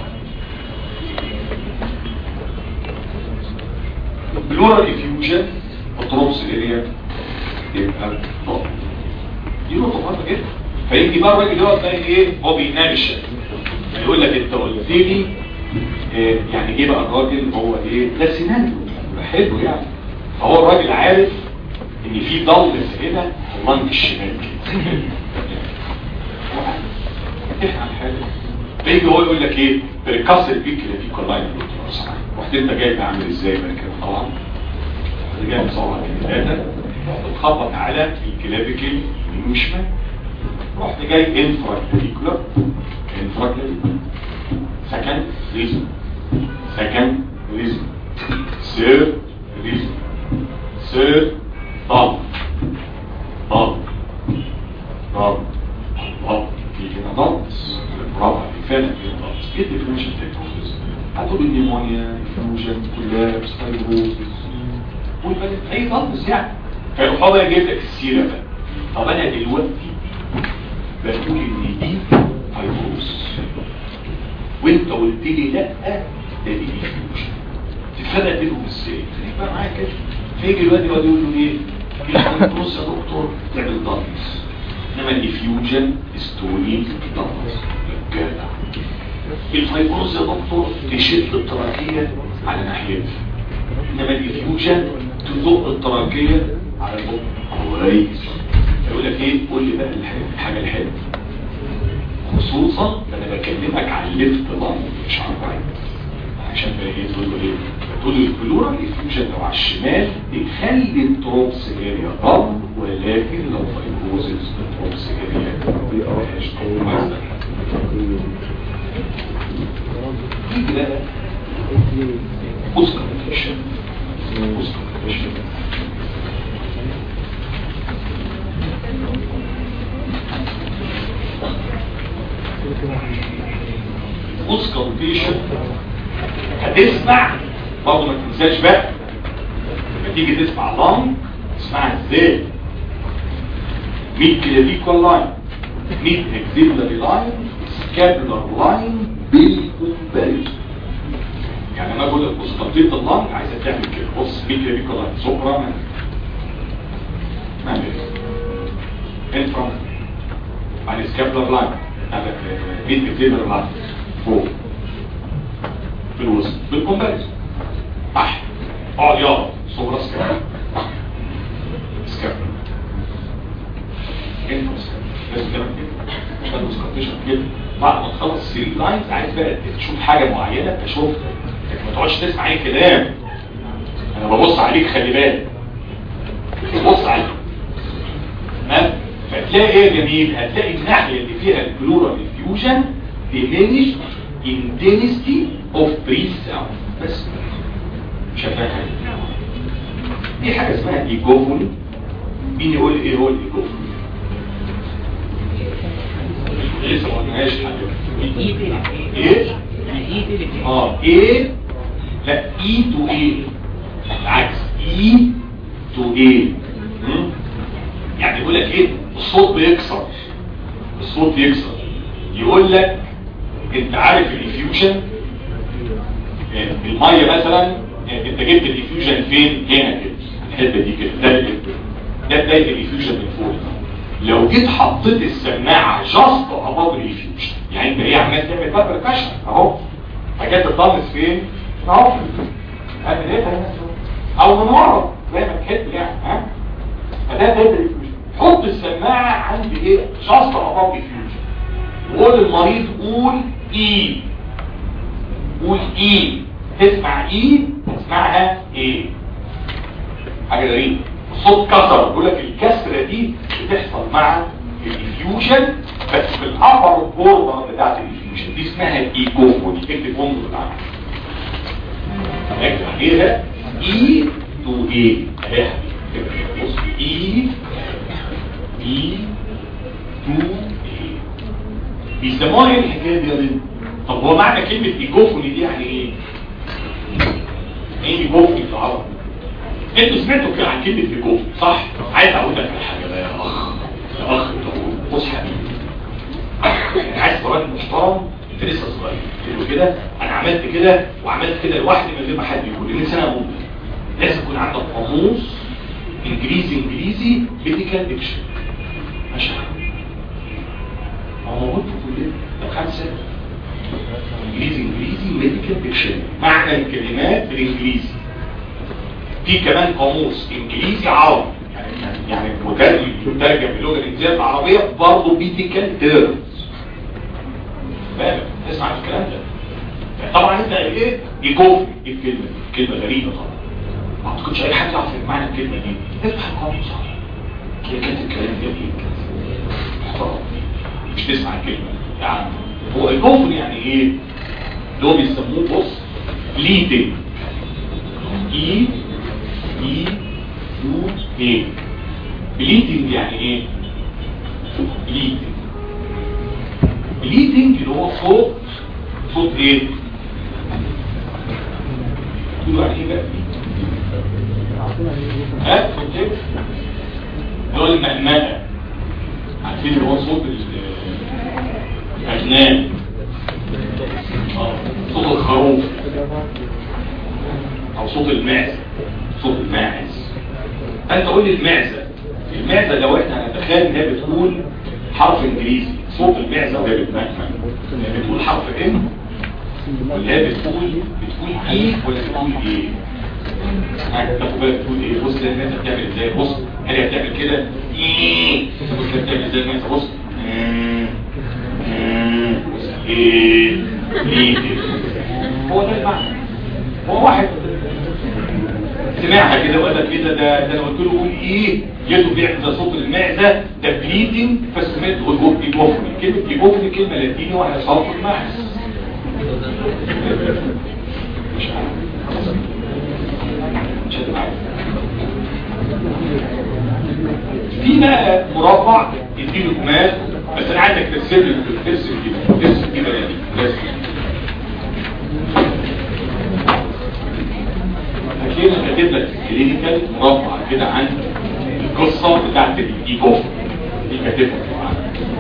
بلورال افيوجن التروبس اريا يبقى ضغط دي نقطه مهمه جدا فيجي بقى الراجل دوت بقى ايه هو بيناقش يقول لك انت قلت لي إيه يعني ايه بقى الراجل هو ايه ده سيناريو حلو يعني فهو الراجل عارف ان في ضلس هنا اللنج الشمال كده احنا الحاجه بيجي هو يقول لك ايه بركسر بيك اللي في كولاين رحت انت جاي عامل ازاي بقى كده طبعا رحت جاي مصور كده بتخبط على الكلابيكل يمين وشمال رحت جاي انفرا كليكولر انفرا كليكولر سكند ريزم سكند ريزم سير ريزم سير ضل ضل ضل ضل في هنا ضغط برافو فعلا في ضغط ايه الديفرنشال تكنولوجيز هتقول النيمونيا فيوجن كولابس فايبروزس والبلد اي ضغط يعني فيروح هو جايب لك السيره بقى طب انا دلوقتي بقول ان دي فايبروز وانت قلت لي لا ده دي فيوجن تتفرق بينهم ازاي خليك بقى معايا كده فيجي الواد يقعد يقول له ايه الفايبروز يا دكتور تعمل ضغط انما الافيوجن ستوني ضغط جدع الفايبروز يا دكتور تشد التراكية على ناحيتها انما الافيوجن تزق التراكية على البطن كويس يقول لك ايه قول لي بقى الحاجة الحلوة خصوصا انا بكلمك عن الليفت لانج مش عن الرايت عشان بقى ايه تقول له ايه تقول له البلورال افيوجن لو على الشمال بيخلي التروبس اريا ضم ولكن لو فايبروزز التروبس اريا مبيبقاش يجي بقى اوسكارتيشن اوسكارتيشن اوسكارتيشن هتسمع برضه ما تنساش بقى لما تيجي تسمع لانج اسمعها ازاي 100 كلافيكول لاين 100 اكزيلري لاين سكابولار لاين بالكومباريزون يعني انا بقول لك بص تنطيط اللنج عايزه تعمل كده بص 100 كلافيكول لاين سوبرا ما انفرا بعد سكابولار لاين عندك 100 اكزيلري لاين فوق بالوسط بالكومباريزون صح اقعد يلا صبر سكاب سكاب انت لازم تعمل كده عشان مسكتشن كده بعد ما تخلص السيري لاينز عايز بقى تشوف حاجه معينه تشوف لكن ما تقعدش تسمع اي كلام انا ببص عليك خلي بالك بص عليك تمام فتلاقي ايه يا جميل هتلاقي الناحيه اللي فيها البلورال ديفيوجن diminish intensity of breath sound بس مش هتلاقي حاجه دي حاجه اسمها ايجوفوني مين يقول ايه هو الايجوفوني لسه ما قلناهاش حاجه ايه اه ايه لا اي تو ايه العكس اي تو ايه مم؟ يعني يقول لك ايه الصوت بيكسر الصوت بيكسر يقول لك انت عارف الافيوجن الميه مثلا انت جبت الافيوجن فين هنا كده الحته دي كده ده كده ده بدايه الافيوجن من فوق لو جيت حطيت السماعه جاست اباف الافيوجن يعني انت ايه عمال تعمل بقى بركشن اهو حاجات تطمس فين اهو هعمل ايه ده او من ورا زي ما تحب يعني ها فده ده الافيوجن حط السماعه عند ايه جاست اباف الافيوجن وقول للمريض قول اي قول اي تسمع اي تسمعها ايه حاجه غريبه الصوت كسر يقول لك الكسره دي بتحصل مع الافيوجن بس في الابر بوردر بتاعت الافيوجن دي اسمها ايكوفوني اكتب بومب بتاعها اكتب عليها اي تو اي اهي بص اي اي تو اي بيسموها ايه الحكايه دي يا بنت طب هو معنى كلمه ايكوفوني دي يعني ايه ايه ايكوفوني بالعربي انتوا سمعتوا كده عن كلمه ايكوفوني صح عايز اقول لك على حاجه بقى يا اخ يا اخ بص حبيبي يعني عايز راجل محترم انت لسه صغير تقول له كده انا عملت كده وعملت كده لوحدي من غير ما حد يقول لان سنه ممكن لازم يكون عندك قاموس انجليزي انجليزي ميديكال ديكشن ماشي هو موجود في كليه طب خمسه انجليزي انجليزي ميديكال ديكشن معنى الكلمات بالانجليزي في كمان قاموس انجليزي عربي يعني يعني مترجم مترجم باللغه الانجليزيه العربيه برضه ميديكال تيرمز فاهم تسمع الكلام ده طبعا انت ايه يجوف الكلمه دي كلمه غريبه طبعا ما اعتقدش اي حد يعرف معنى الكلمه دي افتح القاموس كده كاتب كلام جميل محترم مش تسمع الكلمه يعني هو الجوفن يعني ايه دول بيسموه بص ليدنج اي اي يو ايه بليدنج يعني ايه بليدنج بليدنج اللي هو صوت صوت ايه تقولوا يعني ايه بقى ها صوت ايه اللي هو المهمله عارفين اللي هو صوت الأجنان صوت الخروف أو صوت المعزة صوت الماعز أنت قول لي المعزة المعزة لو احنا هنتخيل انها بتقول حرف انجليزي صوت المعزة وهي بتمهمل بتقول حرف ام ولا هي بتقول بتقول ايه ولا بتقول ايه تاخد بالك بتقول ايه بص المعزة بتعمل ازاي بص هل هي بتعمل كده ايه بص هي بتعمل ازاي المعزة بص ايه ايه هو ده المعنى هو واحد سمعها كده وقال لك ايه ده ده انا قلت له قول ايه يده بيعمل صوت المعده ده بليدنج فسمعت قول ايجوفني كلمه ايجوفني كلمه لاتيني وهي صوت المعز مش عارف مش عارف في بقى مربع يديله جمال بس انا عايزك ترسم لي ترسم كده ترسم كده يعني لازم هتلاقيني كاتب لك كلينيكال مربع كده عن القصه بتاعت الايجوف دي كاتبها طبعا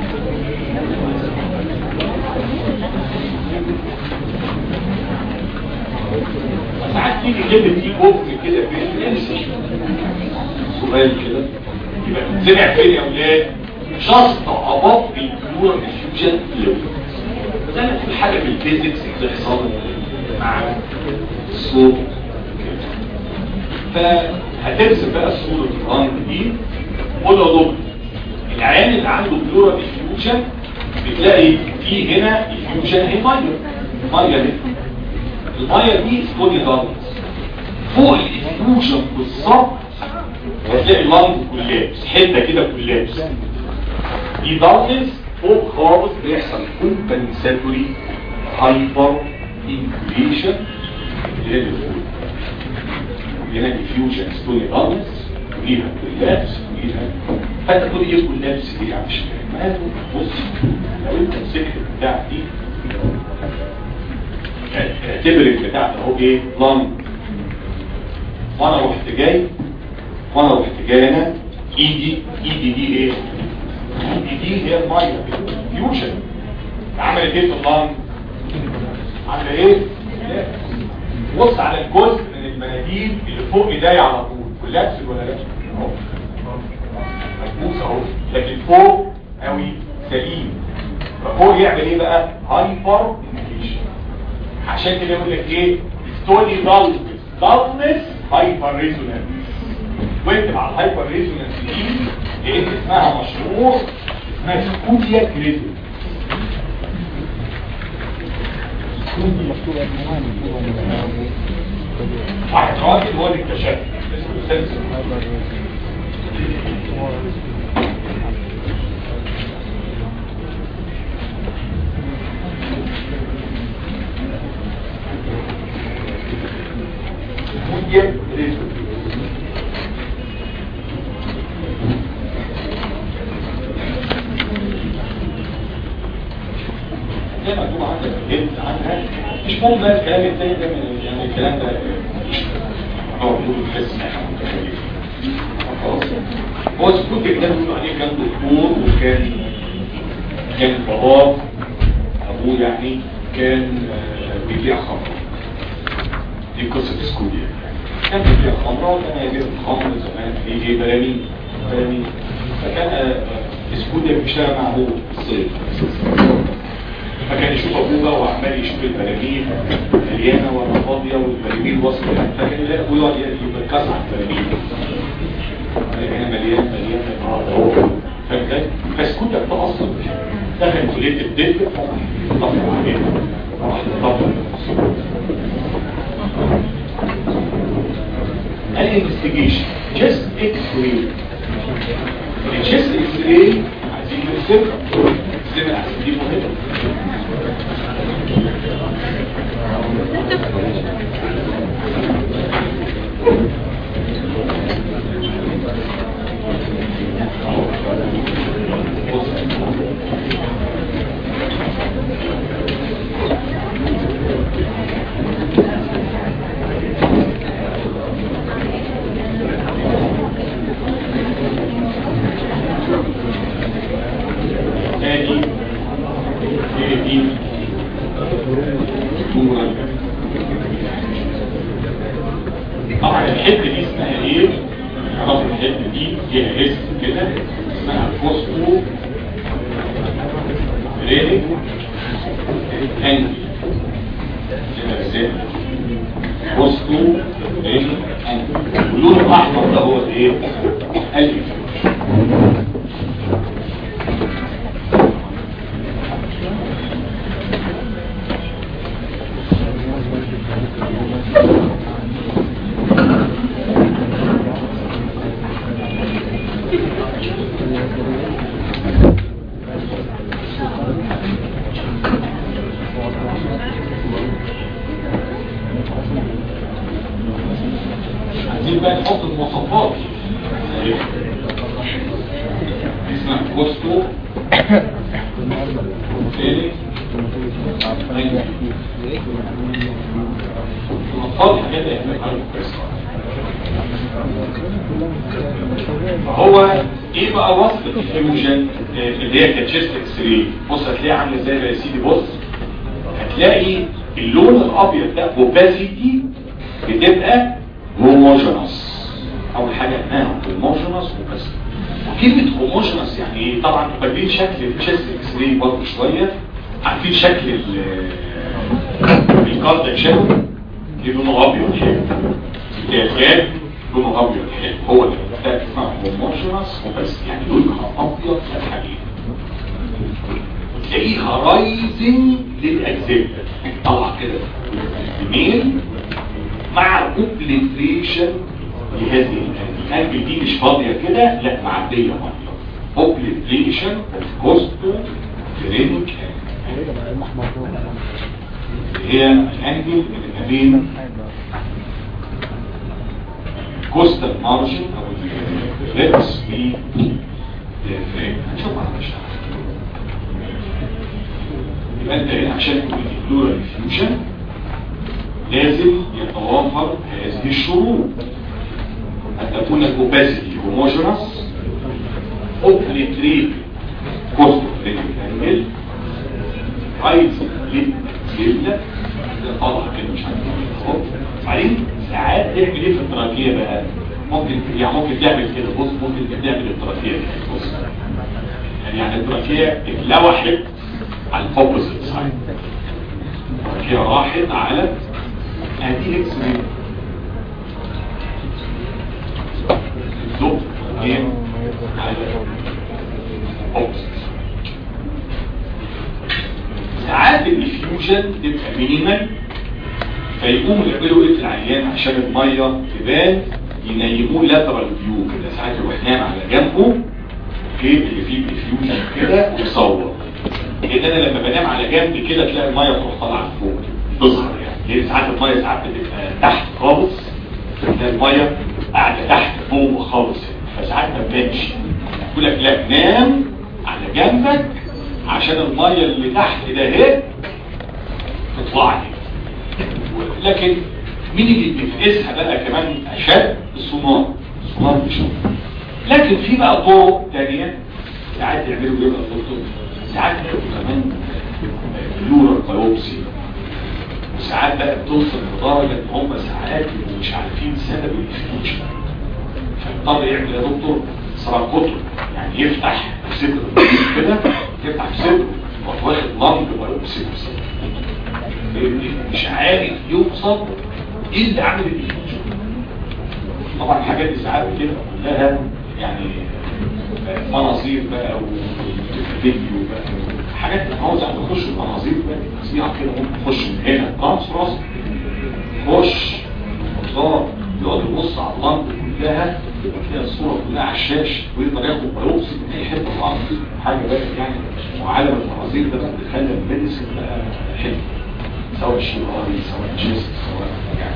ساعات تيجي كلمه ايجوف كده في سؤال كده يبقى سمع فين يا اولاد just above the neural diffusion level زي ما تقول حاجة في الفيزيكس بتحصل مع الصوت فهترسم بقى صورة الرنج دي قول له دكتور العيان اللي عنده بلورا ديفيوجن بتلاقي في هنا ديفيوجن هي ميه ميه دي الميه دي ستوني داركس فوق الديفيوجن بالظبط هتلاقي اللنج كولابس حته كده كولابس دي داركس فوق خالص بيحصل كومبنساتوري هايبر انفليشن اللي هي اللي فوق هنا ديفيوجن ستوني داركس وليها كولابس وليها فانت تقول ايه كولابس دي يعني مش فاهم بص لو انت مسكت البتاع دي اعتبر البتاع ده اهو ايه لانج وانا رحت جاي وانا رحت جاي هنا ايدي ايدي دي ايه ايدي دي هي الميه فيوجن عملت ايه في اللانج عمل ايه بص على الجزء من المناديل اللي فوق ايديا على طول كولابس ولا لا اهو مكبوس اهو لكن فوق قوي سليم ففوق يعمل ايه بقى هايبر انفليشن عشان كده يقول لك ايه ستوني دالنس دالنس هايبر ريزونانس واكتب على الهايبر ريزونانس دي لان اسمها مشهور اسمها سكوديا كريزون واحد راجل هو اللي اكتشفها اسمه سيمسون سكوديا كريزون زي ما مكتوب عندك جد عنها مش مهم بقى الكلام التاني ده من- يعني الكلام ده هو بيقول بحس ان احنا متخيلين خلاص هو السكوت اللي كان بيقولوا عليه كان دكتور وكان كان باباه ابوه يعني كان آه، بيبيع خمر دي قصة سكوت يعني كان بيبيع خمرة وكان يبيع الخمر زمان في ايه براميل براميل فكان آه، سكوت بيشتغل مع ابوه في الصيف فكان يشوف ابوه بقى وعمال يشوف البراميل مليانه ولا فاضيه والبراميل واصله فكان يلاقي ابوه يقعد يبكس على البراميل هنا مليان مليان فاهم ازاي؟ فسكوتك ده اصلا دخل كليه الطب طفل عليه راح طفل الانفستيجيشن جست اكس راي الجست اكس راي عايزين نرسمها نرسمها عشان دي مهمه تاني هي دي جمهورية. طبعا الحته دي اسمها ايه؟ عرفوا الحته دي فيها اسم كده اسمها فوسفو رينيك انجل كده ازاي؟ فوسفو رينيك انجل واللون الاحمر ده هو الايه؟ الف عايزين بقى نحط المواصفات دي اسمها كوستو تاني المواصفات الحاجات اللي احنا بنعملها كويس. هو ايه بقى وصف الفيوجن آه، اللي هي كاتشيست اكس راي بص هتلاقي عامل ازاي بقى يا سيدي بص هتلاقي اللون الابيض ده اوباسيتي بتبقى هوموجينوس اول حاجه انها هوموجينوس وبس وكلمه هوموجينوس يعني ايه طبعا فاكرين شكل التشيست اكس راي برضه شويه عارفين شكل ال- الكاردياك شادو دي لونه ابيض حلو الافات لونه ابيض حلو هو ده ده اسمه هوموجينس وبس يعني لونها ابيض كالحديد تلاقيها رايزنج للاجزاء طلع كده ميل مع اوبليتريشن لهذه الانجل دي مش فاضيه كده لا معديه ميه اوبليتريشن كوستو فرينك هي الانجل اللي ما بين كوستال مارجن او الفليكس في هنشوف على الشعر يبقى انت هنا عشان تكون البلورال فيوجن لازم يتوافر هذه الشروط ان تكون الاوباسيتي هوموجينس اوبليتريت كوست ريكتانجل رايز للجبلة طالع كده مش عارف بعدين ساعات تعمل ايه في التراكية بقى ممكن يعني ممكن تعمل كده بص ممكن تعمل التراكية بص يعني يعني التراكية اتلوحت على الاوبوزيت سايد التراكية راحت على هذه اكس راي الزوج جيم على اوبوزيت ساعات الافيوجن تبقى مينيمال فيقوموا يعملوا ايه في العيان عشان الميه تبان ينيموه لاترال فيو كده ساعات يروح نام على جنبه اوكي اللي فيه الافيوجن كده ويصور لان انا لما بنام على جنب كده تلاقي الميه تروح طالعه فوق تظهر يعني لان ساعات الميه ساعات بتبقى تحت خالص تلاقي الميه قاعده تحت فوق خالص فساعات ما تبانش يقول لك لا نام على جنبك عشان الميه اللي تحت ده اهي تطلع لي لكن مين اللي بيفقسها بقى كمان اشد الصنار الصنار بيشوف لكن في بقى طرق تانية ساعات يعملوا ايه بقى الدكتور ساعات يعملوا كمان بلورال بايوبسي وساعات بقى بتوصل لدرجه ان هم ساعات يبقوا مش عارفين سبب الفيوجن فيضطر يعمل يا دكتور سراكوتو يعني يفتح صدره كده يفتح صدره يروح واخد لمب بايوبسي مش عارف يوصل ايه اللي عامل الفيوجن طبعا الحاجات دي ساعات كده كلها يعني مناظير بقى وفيديو بقى حاجات هو ساعات تخش المناظير بقى فظيعه كده ممكن تخش من هنا ترانس راس خش الله يقعد يبص على اللمب كلها تلاقي الصوره كلها على الشاشه ويقدر ياخد بايوبسي من اي حته طبعا حاجه بقى يعني وعالم المناظير ده بقى بيخلي الميديسن بقى حلو سواء الشيوعي سواء الجيست سواء يعني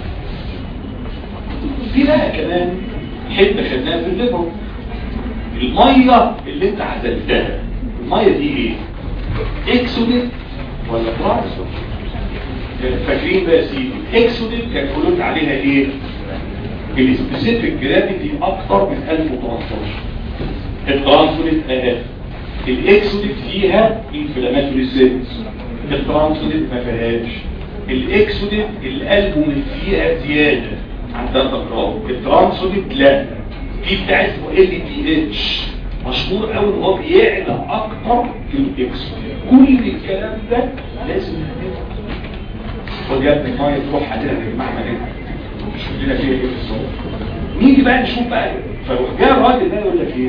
في بقى كمان حته خدناها في الليبر الميه اللي انت عزلتها الميه دي ايه اكسودين ولا ترانسود فاكرين بقى يا سيدي اكسودين كان يقولوا عليها ايه السبيسيفيك جرافيتي اكتر من 1013 الترانسود اهي الاكسودين فيها انفلاماتوري سيلز الترانسود ما فيهاش الاكسودين الالبومين فيها زياده عن 3 جرام الترانسود لا في بتاع اسمه ال دي اتش مشهور قوي ان هو بيعلى اكتر في الاكس كل الكلام ده لازم نعمله وجاب المايه تروح عليها في المعمل هنا مش لنا فيها ايه بالظبط نيجي بقى نشوف بقى فروح جاء الراجل ده يقول لك ايه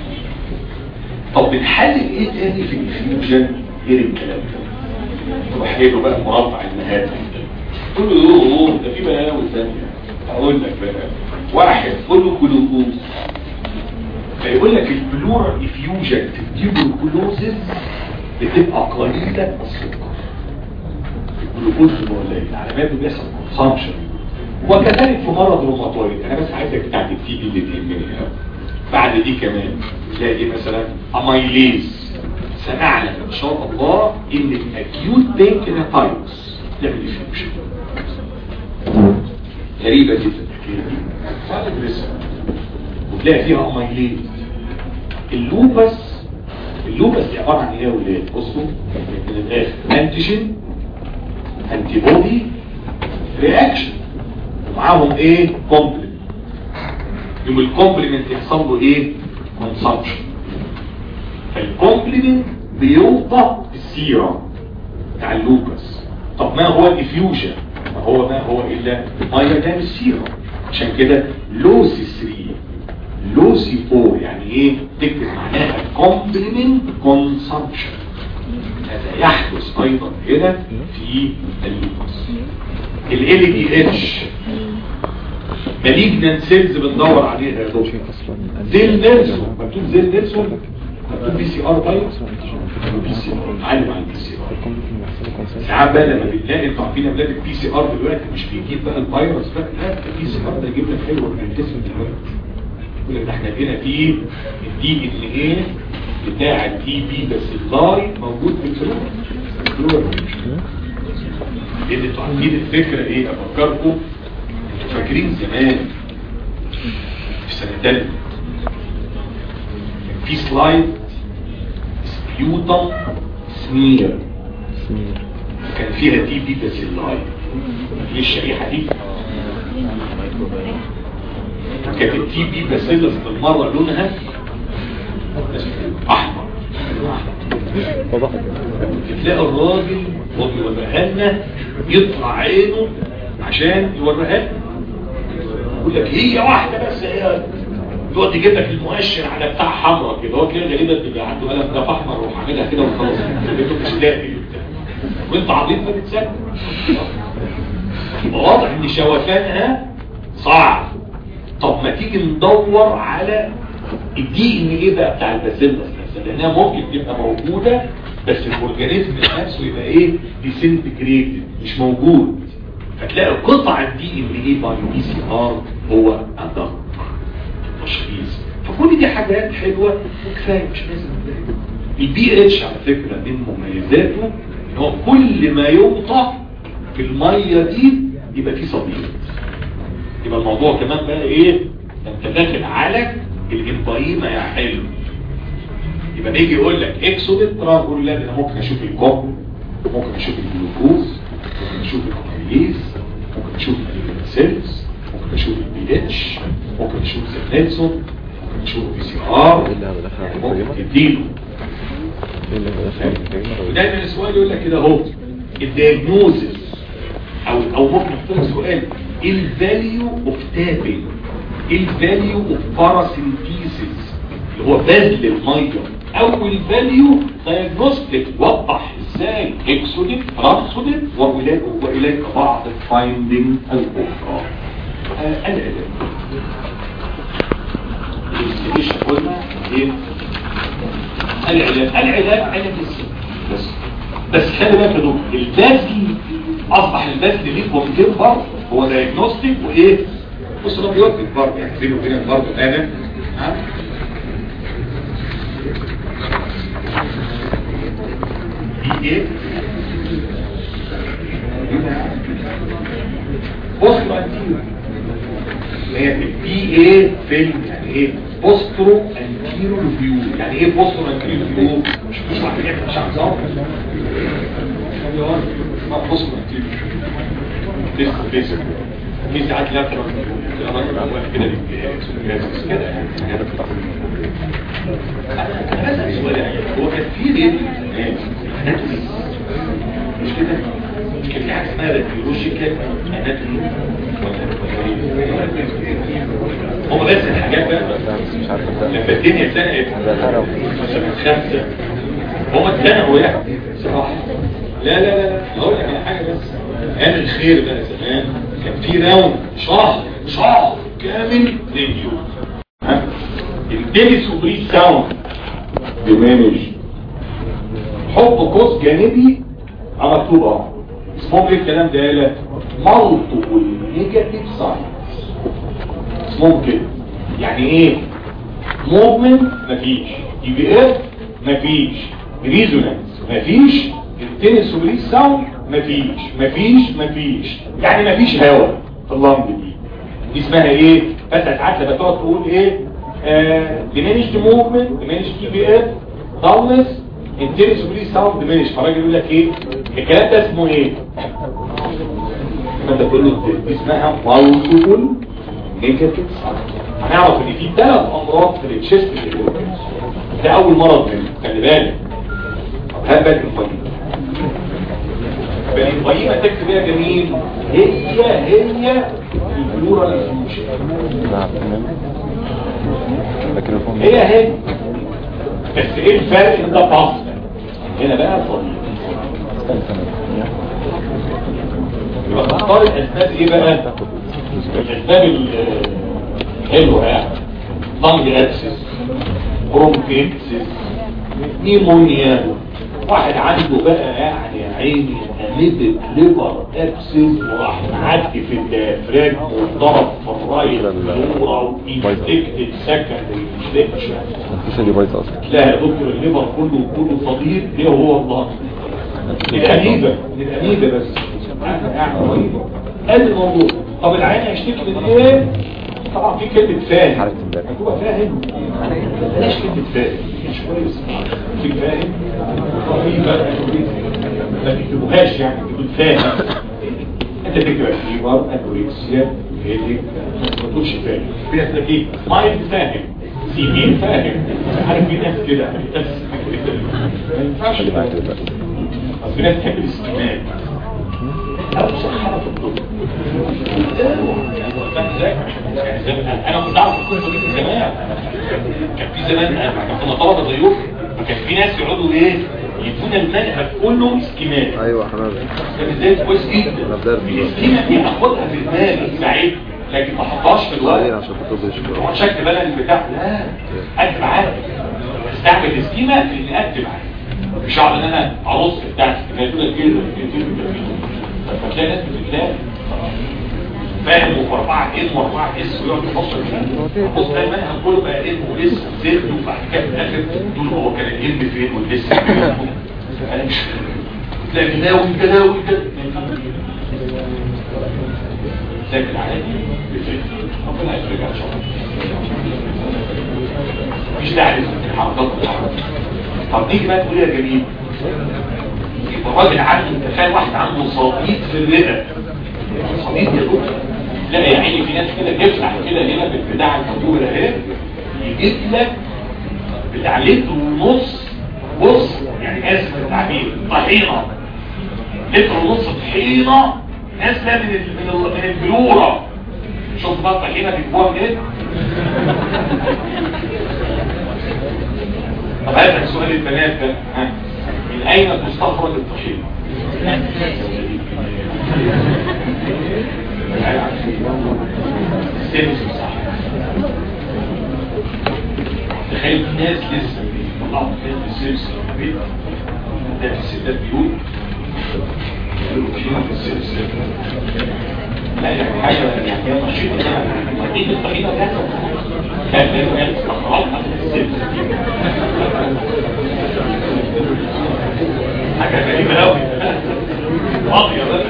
طب بنحلل ايه تاني في الفيوجن غير الكلام ده تروح له بقى مربع المهام تقول له يوه ده في بلاوي ثانيه اقول لك بقى واحد قول له جلوكوز فيقول لك البلورال افيوجن تديله بتبقى قليلة السكر الجلوكوز قليل العلامات بيحصل كونسامشن وكذلك في مرض روماتويد انا بس عايزك تعدي دي اللي تهمني بعد دي كمان تلاقي مثلا اميليز سمعنا ان شاء الله ان الاكيوت بانكرياتايتس تعمل افيوجن غريبة جدا صعب تدرسها وتلاقي فيها اميلين اللوبس اللوبس دي عبارة عن ايه يا ولاد بصوا من الاخر انتيجين انتي بودي رياكشن ومعاهم ايه كومبلمنت يوم الكومبلمنت يحصل له ايه كونسامشن فالكومبلمنت بيوضع في السيرم بتاع اللوبس طب ما هو الافيوجن ما هو ما هو الا ميه ده مش سيرم عشان كده لو سي 3 لو سي 4 يعني ايه تكتب معناها كومبلمنت كونسبشن هذا يحدث ايضا هنا في اللوكس ال دي اتش مالجنان سيلز بندور عليها يا دكتور زيل نيلسون مكتوب زيل نيلسون مكتوب بي سي ار بايو بي سي ار علم على البي سي ار ساعات بقى لما بنلاقي انتوا عارفين اولاد البي سي ار دلوقتي مش بيجيب بقى الفيروس بقى لا البي سي ار ده يجيب لك حلو اورجانيزم دلوقتي يقول لك ده احنا لقينا فيه الدي ان ايه بتاع التي بي بس اللاي موجود في الفلور الفلور لان انتوا عارفين الفكره ايه افكركم انتوا فاكرين زمان في سنه ثالثه في سلايد سبيوتم سمير كان فيها تي بي بس اللاي هي الشريحه دي كانت التي بي باسيلس بالمره لونها احمر تلاقي الراجل وهو بيوريها لنا يطلع عينه عشان يوريها لنا يقول لك هي واحده بس هي يقعد يجيب لك المؤشر على بتاع حمراء كده هو كده غالبا بيبقى عنده قلم ده احمر وراح عاملها كده وخلاص لقيته مش لاقي وبتاع وانت عبيط ما بتسكت واضح ان شوفانها صعب طب ما تيجي ندور على الدي ان ايه بقى بتاع الباسيلس نفسها لانها ممكن تبقى موجوده بس الاورجانيزم نفسه يبقى ايه ديسنتجريتد مش موجود فتلاقي قطع الدي ان ايه باي بي سي ار هو ادق تشخيص فكل دي حاجات حلوه وكفايه مش لازم البي اتش على فكره من مميزاته ان هو كل ما يوطى في الميه دي يبقى فيه صديق يبقى الموضوع كمان بقى ايه انت داخل على الامبايما يا حلو يبقى نيجي يقول لك اكسودت تقول لا انا ممكن اشوف الكوب ممكن اشوف الجلوكوز ممكن اشوف الكوميليز ممكن اشوف السيلز ممكن اشوف البي اتش ممكن اشوف نيلسون ممكن اشوف بي سي ار ممكن تديله ودايما السؤال يقول لك كده اهو الدياجنوزس او او ممكن نختار سؤال ايه الفاليو اوف تابنج ايه الفاليو اوف باراسينثيسيس اللي هو بذل الميه او الفاليو دايجنوستيك وضح ازاي اكسوديك رابسوديك واليك واليك بعض الفايندنج الاخرى العلاج ايش قلنا ايه العلاج العلاج علاج السم بس بس خلي بالك يا دكتور البذل اصبح البذل ليه كومبير برضه هو دايجنوستيك وايه وسيرابيوتيك برضه يعني بينه وبينك برضه انا ها دي ايه بوسترو انتيرو هي البي ايه فيلم يعني ايه بوسترو انتيرو فيو يعني ايه بوسترو انتيرو فيو مش مش عارف ايه مش عارف ظابط بوسترو انتيرو لسه لسه في ساعات لا ترى الراجل اول كده بالجهاز كده يعني انا بسال سؤال هو كان في ريد مش كده مش كان في حاجه اسمها راديولوجيكال اناتومي هم بس الحاجات بقى لما الدنيا اتزنقت سنه خمسه هم اتزنقوا يعني صراحه لا لا لا هقول لك على حاجه بس ايام الخير بقى زمان كان في راوند شهر شهر كامل راديو ها الديلي سوبري ساوند بمانج حط قوس جانبي على مكتوب اهو اسمهم ايه الكلام ده يالا مالتيبل نيجاتيف ساينز اسمهم كده يعني ايه موفمنت مفيش دي بي اف مفيش ريزونانس مفيش التنس سوبري ساوند مفيش مفيش مفيش يعني مفيش هواء في اللمب دي دي اسمها ايه بس ساعات لما تقعد تقول ايه diminished movement diminished TBF dullness intense breath sound diminished فالراجل يقول لك ايه الكلام ده اسمه ايه انت تقول له دي اسمها multiple negative sound هنعرف ان في ثلاث امراض في التشيست ده اول مرض منه خلي بالك طب هل بالك الفضيل بقى القيمة تكتب يا جميل هي هي البلورال انفيوجن هي هي بس ايه الفرق ان ده فصل هنا بقى صديق يبقى تختار الاسباب ايه بقى الاسباب الحلوه يعني لانج ابسس برونكيتسس نيمونيا واحد عنده بقى يعني عيني اميبك ليبر ابسس وراح معدي في الديافراج وضرب في الرايت الدوره وانفكتد سكندري انفكشن مفيش اللي بايظ اصلا لا يا دكتور الليبر كله كله صديق ليه هو الله الأنيبة الأنيبة بس هذا الموضوع طب العين هيشتكي من ايه طبعا في كلمة فاهم هتبقى فاهم بلاش كلمة فاهم مش كويس في فاهم وفي بقى ما تكتبوهاش يعني تقول فاهم انت تكتب فيبر انوركسيا هيديك ما تقولش فاهم في ناس لك ايه مايند فاهم سيمين فاهم عارف في ناس كده بس ما ينفعش اصل في ناس تحب الاستماع او صحة في الطب انا كنت اعرف الكل دي من زمان كان في زمان كان كنا طلبه ضيوف وكان في ناس يقعدوا ايه يدونا المنهج كله اسكيمات ايوه حمام كان ازاي كويس جدا الاسكيمه دي اخدها في دماغي سعيد لكن ما احطهاش في الورق عشان خاطر بيشكر هو شكل بقى البتاع لا اكتب عادي استعمل اسكيمه في اني اكتب عادي مش هقعد ان انا ارص بتاع استكمال كده كده فتلاقي ناس بتتلاقي فاهم واربعة ام واربعة اس ويقعد يفصل كده بص تلاقي المنهج كله بقى ام واس وزد وبعد كده في الاخر تقول هو كان الام فين والاس فين انا مش تلاقي جداول جداول كده لكن عادي بفكر ربنا يفرجها ان شاء الله مش داعي للحركات والحركات طب نيجي بقى تقول يا جميل يبقى الراجل عنده تخيل واحد عنده صديد في الرئه صديد يا دكتور لا يا عيني في ناس كده تفتح كده هنا بالبتاع الموجود اهي يجيب لك بتاع لتر ونص بص يعني اسف التعبير طحينه لتر ونص طحينه نازله من ال من ال من البلوره شوف بقى الطحينه بيجيبوها منين طب هذا سؤال البنات ده ها من اين تستخرج الطحينه السمسم صح تخيل في ناس لسه بيطلعوا كلمه السمسم في البيت ده في الستات بيقول يقولوا طحينه في السمسم لا يعني حاجه يعني نشيطه كده وديك الطحينه ده كان لازم استخرجها من السمسم حاجة غريبة قوي فاضية بقى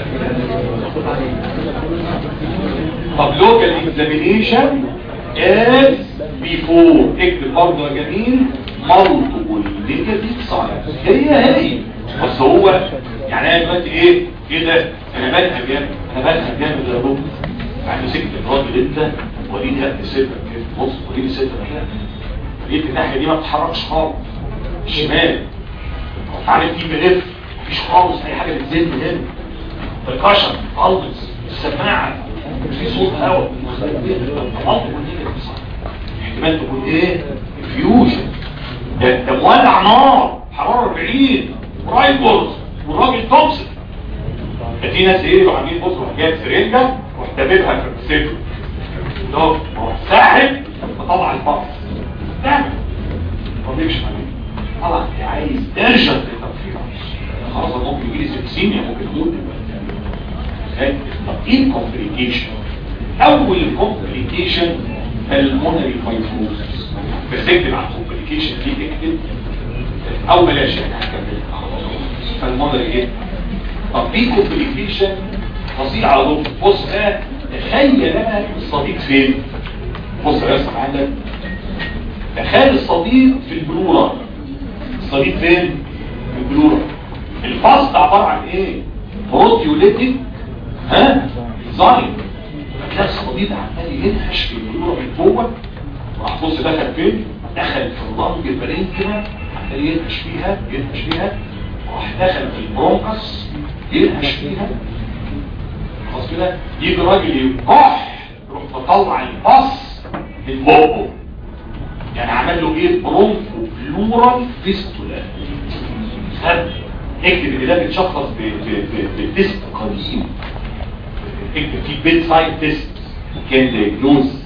طب لوكال اكزامينيشن از بيفور اكتب برضه يا جميل مالتيبل نيجاتيف ساينس هي هي بس هو يعني انا دلوقتي ايه ايه ده انا بنهج جامد انا بنهج جامد يا رب يعني مسكت الراجل انت وليد هات صدرك كده بص وليد صدرك كده لقيت الناحيه دي ما بتتحركش خالص الشمال عارف في ملف مفيش خالص اي حاجه بتزن هنا الكشر البس السماعه في صوت هواء احتمال تكون ايه فيوجن ده ده مولع نار حراره 40 رايبرز والراجل توكسيك ده في ناس ايه عاملين بصوا حكايه سرنجه واحتببها في الصدر ده ساحب فطلع البطن ده ما بيمشي عليه طبعا انت عايز ترجع للتفكير خلاص ممكن يجي لي سكسيميا ممكن تقول طب ايه الكومبليكيشن اول كومبليكيشن المونري فايبروزس بس اكتب على الكومبليكيشن دي اكتب او بلاش يعني هكمل المونري ايه طب في كومبليكيشن فظيعه دول بص بقى تخيل انا الصديق فين بص يا اسطى عندك تخيل الصديق في البلوره الصديق فين في البلوره الفاست عباره عن ايه بروتيوليتيك ها زاين هتلاقي الصديق عمال ينهش في البلوره من جوه وراح بص دخل فين دخل في اللنج البرين كده عمال ينهش فيها ينهش فيها راح دخل في البرونكس ينهش فيها خلاص كده يجي راجل يكح يروح مطلع الباص من بقه يعني عمل له ايه برونكو بلورال فيستولا خد اكتب ان ده بيتشخص ب- ب- ب- بتست قديم اكتب فيه بيت سايد تيست كان دايجنوز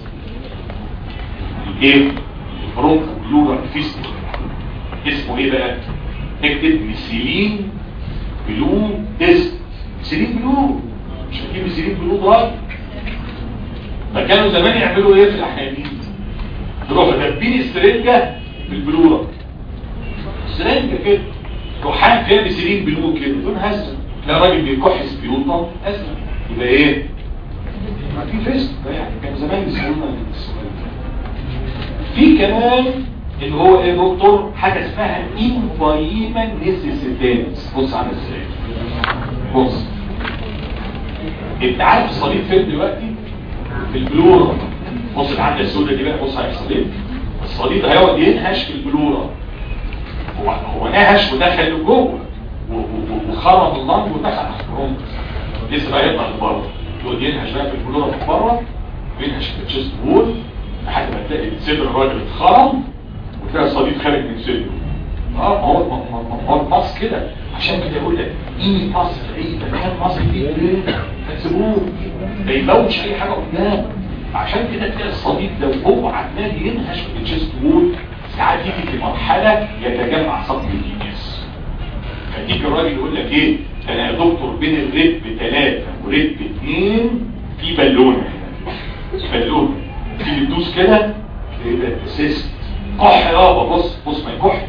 الايه البرونكو بلورال فيستولا اسمه ايه بقى اكتب ميثيلين بلو تيست ميثيلين بلو مش هتجيب ميثيلين بلو ضاي فكانوا زمان يعملوا ايه في الاحيانين يروحوا دبين السرنجة بالبلورة السرنجة كده روحان فيها ميثيلين بلو كده لون هزة تلاقي راجل بيكح سبيوطة ازرق يبقى ايه ما في فيست يعني كانوا زمان يسمونا السؤال ده. في كمان اللي هو ايه يا دكتور حاجه اسمها انفايما نيسيسيتانس بص على ازاي بص انت عارف الصليب فين دلوقتي في البلورة بص العمله السوداء دي بقى بص هيحصل ايه الصليب هيقعد ينهش في البلورة هو هو نهش ودخل لجوه و- و- وخرم اللنج ودخل على البرونكس لسه بقى يطلع لبره يقعد ينهش بقى في البلورة من بره وينهش في التشست وول لحد ما تلاقي صدر الراجل اتخرم وتلاقي الصليب خارج من صدره اه ما هو ما- ما- ما هو الماس كده عشان كده يقول لك ايه ماس ايه ده كان ماس فيه ايه ما تسيبوه ما يبوش اي حاجه قدام عشان كده تلاقي الصليب ده وهو عمال ينهش في التشست وول ساعات يجي في مرحله يتجمع صدر الجناس فديك الراجل يقول لك ايه ده انا يا دكتور بين الريب ثلاثة وريب اثنين في بالونه بالونه تيجي تدوس كده يبقى سيست كح يابا بص بص ما يكح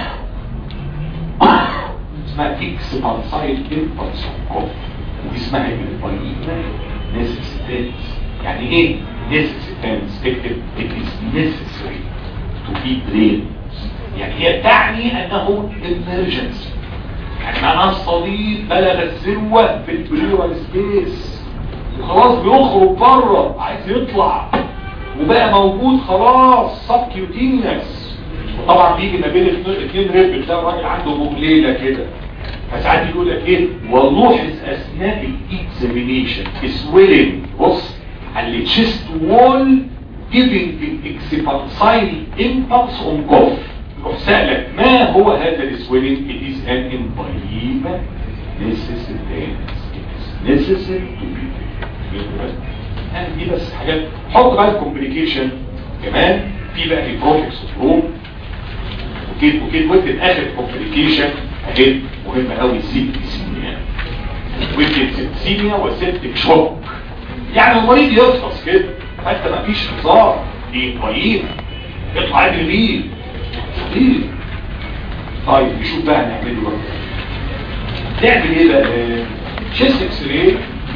اسمها اكس بانسايد امبلس كف واسمها البايما نيسيستنس يعني ايه نيسيستنس اكتب it is necessary to be drained يعني هي تعني انه emergency يعني معناها الصديد بلغ الذروة في البلورال سبيس وخلاص بيخرج بره عايز يطلع وبقى موجود خلاص سبكيوتينيوس وطبعا بيجي ما بين الاثنين اثنين ريب بتلاقي الراجل عنده مغليله كده فساعات يقول لك ايه ولاحظ اثناء الاكزامينيشن سويلنج بص على التشيست وول giving الاكسبانسايل امبلس اون كوف يروح سألك ما هو هذا السويلنج it is an emphysema necessary it is necessary to be taken. يعني دي بس حاجات حط بقى الكومبليكيشن كمان في بقى في بروفيكس روم وكده وكده وكده اخر كومبليكيشن اهي مهمه قوي سيبتسيميا وكده سيبتسيميا وسيبتك شوك يعني المريض يفطس كده حتى ما فيش هزار دي طيب يطلع يجري بيه طيب طيب نشوف بقى هنعمله بقى نعمل ايه بقى شيست اكس راي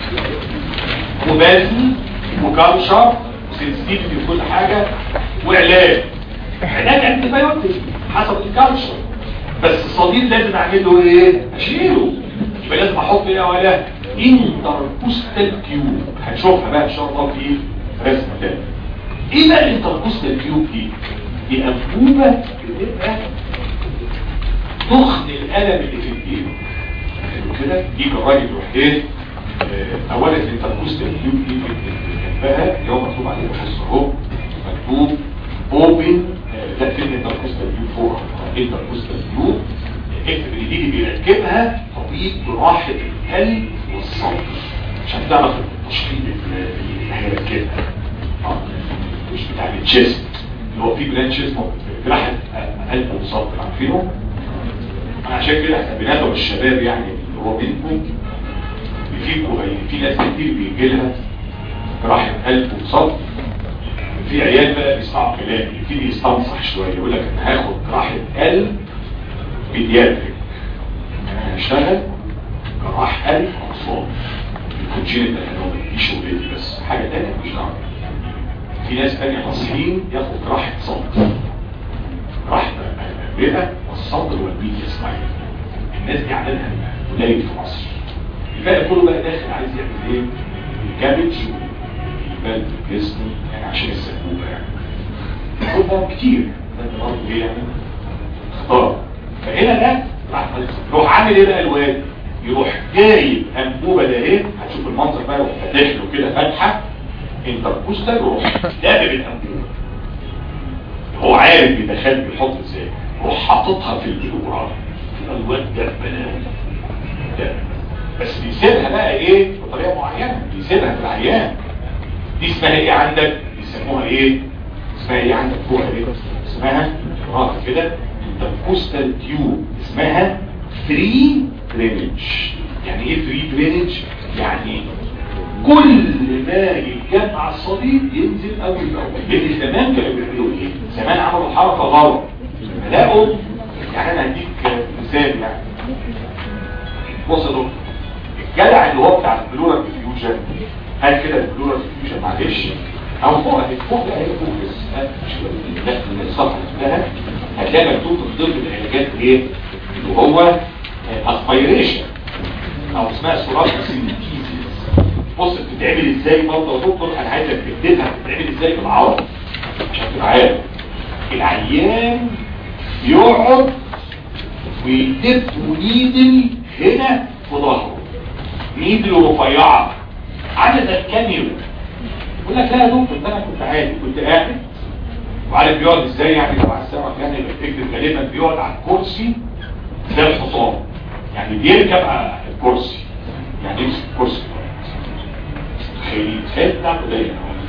وبازل وكالشر وسنسيتيفيتي وكل حاجة وعلاج علاج انتي بايوتيك حسب الكالشر بس الصديد لازم اعمل له ايه اشيله يبقى لازم احط ايه ولا انتربوستال تيوب هنشوفها بقى ان شاء الله في رسمه تاني ايه بقى الانتربوستال تيوب دي دي انبوبه بتبقى تخن الالم اللي في الجيب كده يجي الراجل يروح ايه آه، اولا الانتربوستال تيوب دي جنبها اللي هو مكتوب عليه بص اهو مكتوب اوبن ده فين الانتربوستال تيوب فوق الانتربوستال تيوب اكتب ان دي اللي بيركبها طبيب جراحه القلب والصدر عشان تعرف التشخيص اللي هيركبها آه، مش بتاع التشيست اللي هو في برانش اسمه جراحه قلب وصدر عارفينه انا عشان كده احنا بنادوا الشباب يعني اللي هو بينكم بيفيكوا في ناس كتير بيجي لها جراحه قلب وصدر في عيال بقى بيسمعوا كلامي يبتدي يستنصح شويه يقول لك انا هاخد جراحه قلب بيدياتريك انا هشتغل جراح قلب اطفال الكونجينيتال انومي دي شغلتي بس حاجه تانية مش دعوه في ناس تانية مصريين ياخد جراحه صدر جراحه الرئه والصدر والميديا سباين الناس دي عددها قليل في مصر الباقي كله بقى داخل عايز يعمل ايه الكابج والبال في الجسم يعني عشان السبوبه يعني كل ده كتير ده برضه ايه يعني اختار فهنا ده يروح عامل ايه بقى الواد يروح جايب انبوبه ده ايه هتشوف المنظر بقى يروح فاتح له كده فتحه انتركوستال يروح دابب الانبوبه هو عارف بيدخل بيحط ازاي يروح حاططها في البلورة الواد ده بلاوي ده بس بيسيبها بقى ايه بطريقه معينه بيسيبها في العيان دي اسمها ايه عندك بيسموها ايه اسمها ايه عندك فوق ايه اسمها راها كده انتركوستال تيوب اسمها فري درينج يعني ايه فري درينج يعني كل ما يتجمع على الصديد ينزل اول باول لان زمان كانوا بيعملوا ايه زمان عملوا حركه غلط لما لقوا يعني انا هديك مثال يعني بص يا دكتور الجدع اللي هو بتاع البلورال ديفيوجن هات كده البلورال ديفيوجن معلش او فوق فوق لا هي فوق بس هات لا من الصفحه كلها هتلاقي مكتوب من ضمن العلاجات ايه اللي هو اسبيريشن او اسمها سورات سينتيزيس بص بتتعمل ازاي برضه يا دكتور انا عايزك تكتبها بتتعمل ازاي بالعربي عشان تبقى عارف العيان يقعد ويدب نيدل هنا في ظهره نيدل رفيعه عدد كام يوم يقول لك لا يا دكتور ده انا كنت عادي كنت قاعد وعارف بيقعد ازاي يعني لو على السمك يعني بتكتب غالبا بيقعد على الكرسي زي الحصان يعني بيركب على الكرسي يعني يمسك الكرسي تخيلي تخيل بتاعته ده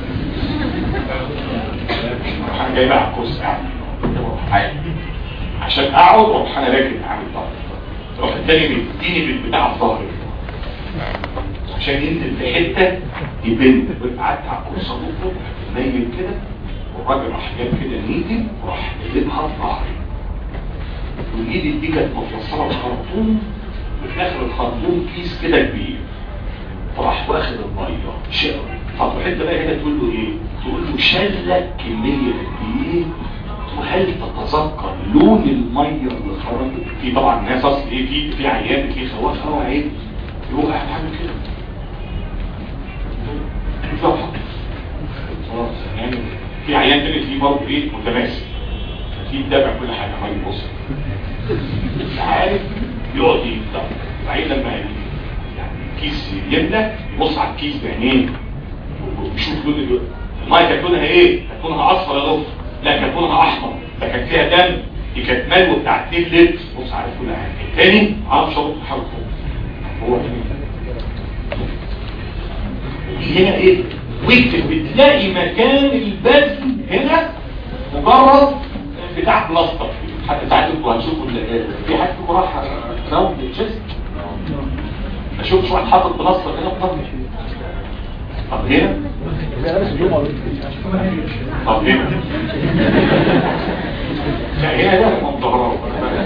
انا جاي بقى على الكرسي قاعد عادي عشان اقعد واروح انا راكب عامل ظهري روح التاني بيديني بالبتاع في ظهري عشان ينزل في حته يبن قعدت على الكرسي دكتور نايم كده والراجل راح جاب كده نيدي وراح قلبها في ظهري والايد دي كانت متوصله بخرطوم وفي اخر الخرطوم كيس كده كبير فراح واخد الميه شرب فتروح انت بقى هنا تقول له ايه تقول له شلك كميه قد ايه وهل تتذكر لون الميه اللي خرجت في طبعا ناس اصل ايه في في عيان في خواف هوا عين يروح قاعد عامل كده خلاص يعني في عيان تاني فيه برضه ايه متماسك في متابع كل حاجه ما يبص عارف يقعد يفتح بعدين لما يعني كيس يملى يبص على الكيس بعينيه ويشوف لون الميه كانت لونها ايه؟ كانت لونها اصفر يا دكتور لا كانت لونها احمر ده كان فيها دم دي كانت ملوى بتاع 2 لتر بص عارف كل حاجه الثاني عارف شرط الحرف هو هنا ايه؟ واكتب بتلاقي مكان البذل هنا مجرد بتاع بلاستر حتى ساعات انتوا هتشوفوا في حد فيكم راح راوند تشيست ما شوفش واحد حاطط بلاستر هنا في ظهره طب هنا طب هنا لا هنا ده مضغرات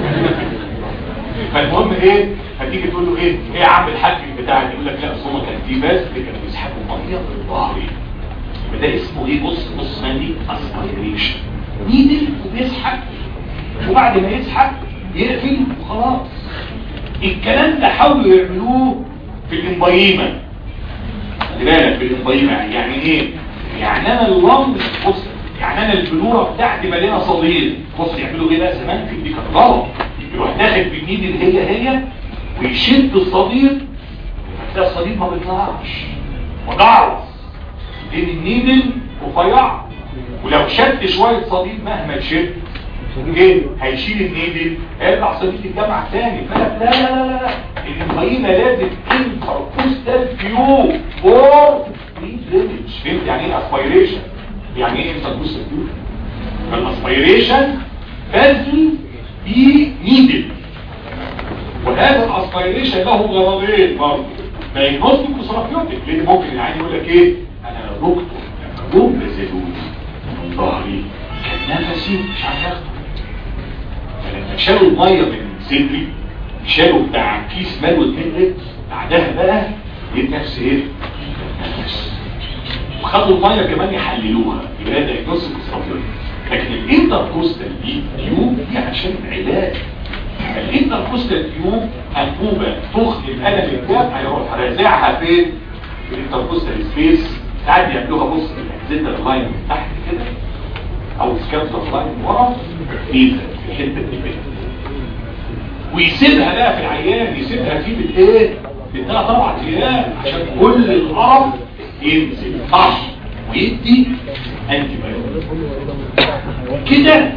فالمهم ايه هتيجي تقول له ايه ايه يا عم الحاج بتاعك يقول لك لا اصل هما كان في بس اللي كانوا بيسحبوا ميه من ظهري يبقى ده اسمه ايه بص بص مالي اسبيريشن نيدل وبيسحب وبعد ما يسحب يقفل وخلاص الكلام ده حاولوا يعملوه في الانبايمه خلي بالك في الانبايمه يعني ايه يعني انا اللمب بص يعني انا البلوره بتاعتي مليانه صديد بص يعملوا ايه بقى زمان في دي كانت غلط يروح داخل بالنيدل هي هي ويشد الصديد ده الصديد ما بيطلعش وضعف لان النيدل رفيع ولو شد شويه صديد مهما تشد ايه هيشيل النيدل هيرجع صديد الجامعة تاني فلا لا لا لا لا المقيمة لازم انتركوستال فيو فور درينج فهمت يعني ايه اسبيريشن يعني ايه انتركوستال فيو فالاسبيريشن بذل بنيدل وهذا الاسبيريشن له غرضين برضه دايجنوستيك وثيرابيوتيك لان ممكن العين يقول لك ايه انا دكتور يوم بزلوني من ظهري كان نفسي مش عارف اخده فلما شالوا الميه من صدري شالوا بتاع كيس ملوى 2 لتر بعدها بقى لقيت نفسي ايه نفس وخدوا الميه كمان يحللوها يبقى ده دايجنوستيك وثيرابيوتيك لكن الانتركوستال دي تيوب دي عشان علاج الانتركوستال تيوب انبوبه تخرج الالم الجاب هيروح رازعها فين في الانتركوستال سبيس ساعات بيعملوها بص الاكزيتال لاين من تحت كده او سكابتر لاين ورا في في حته البيت ويسيبها بقى في العيان يسيبها فيه بالايه بالثلاث اربع ايام عشان كل القرف ينزل صح ويدي انتي بايوتيك كده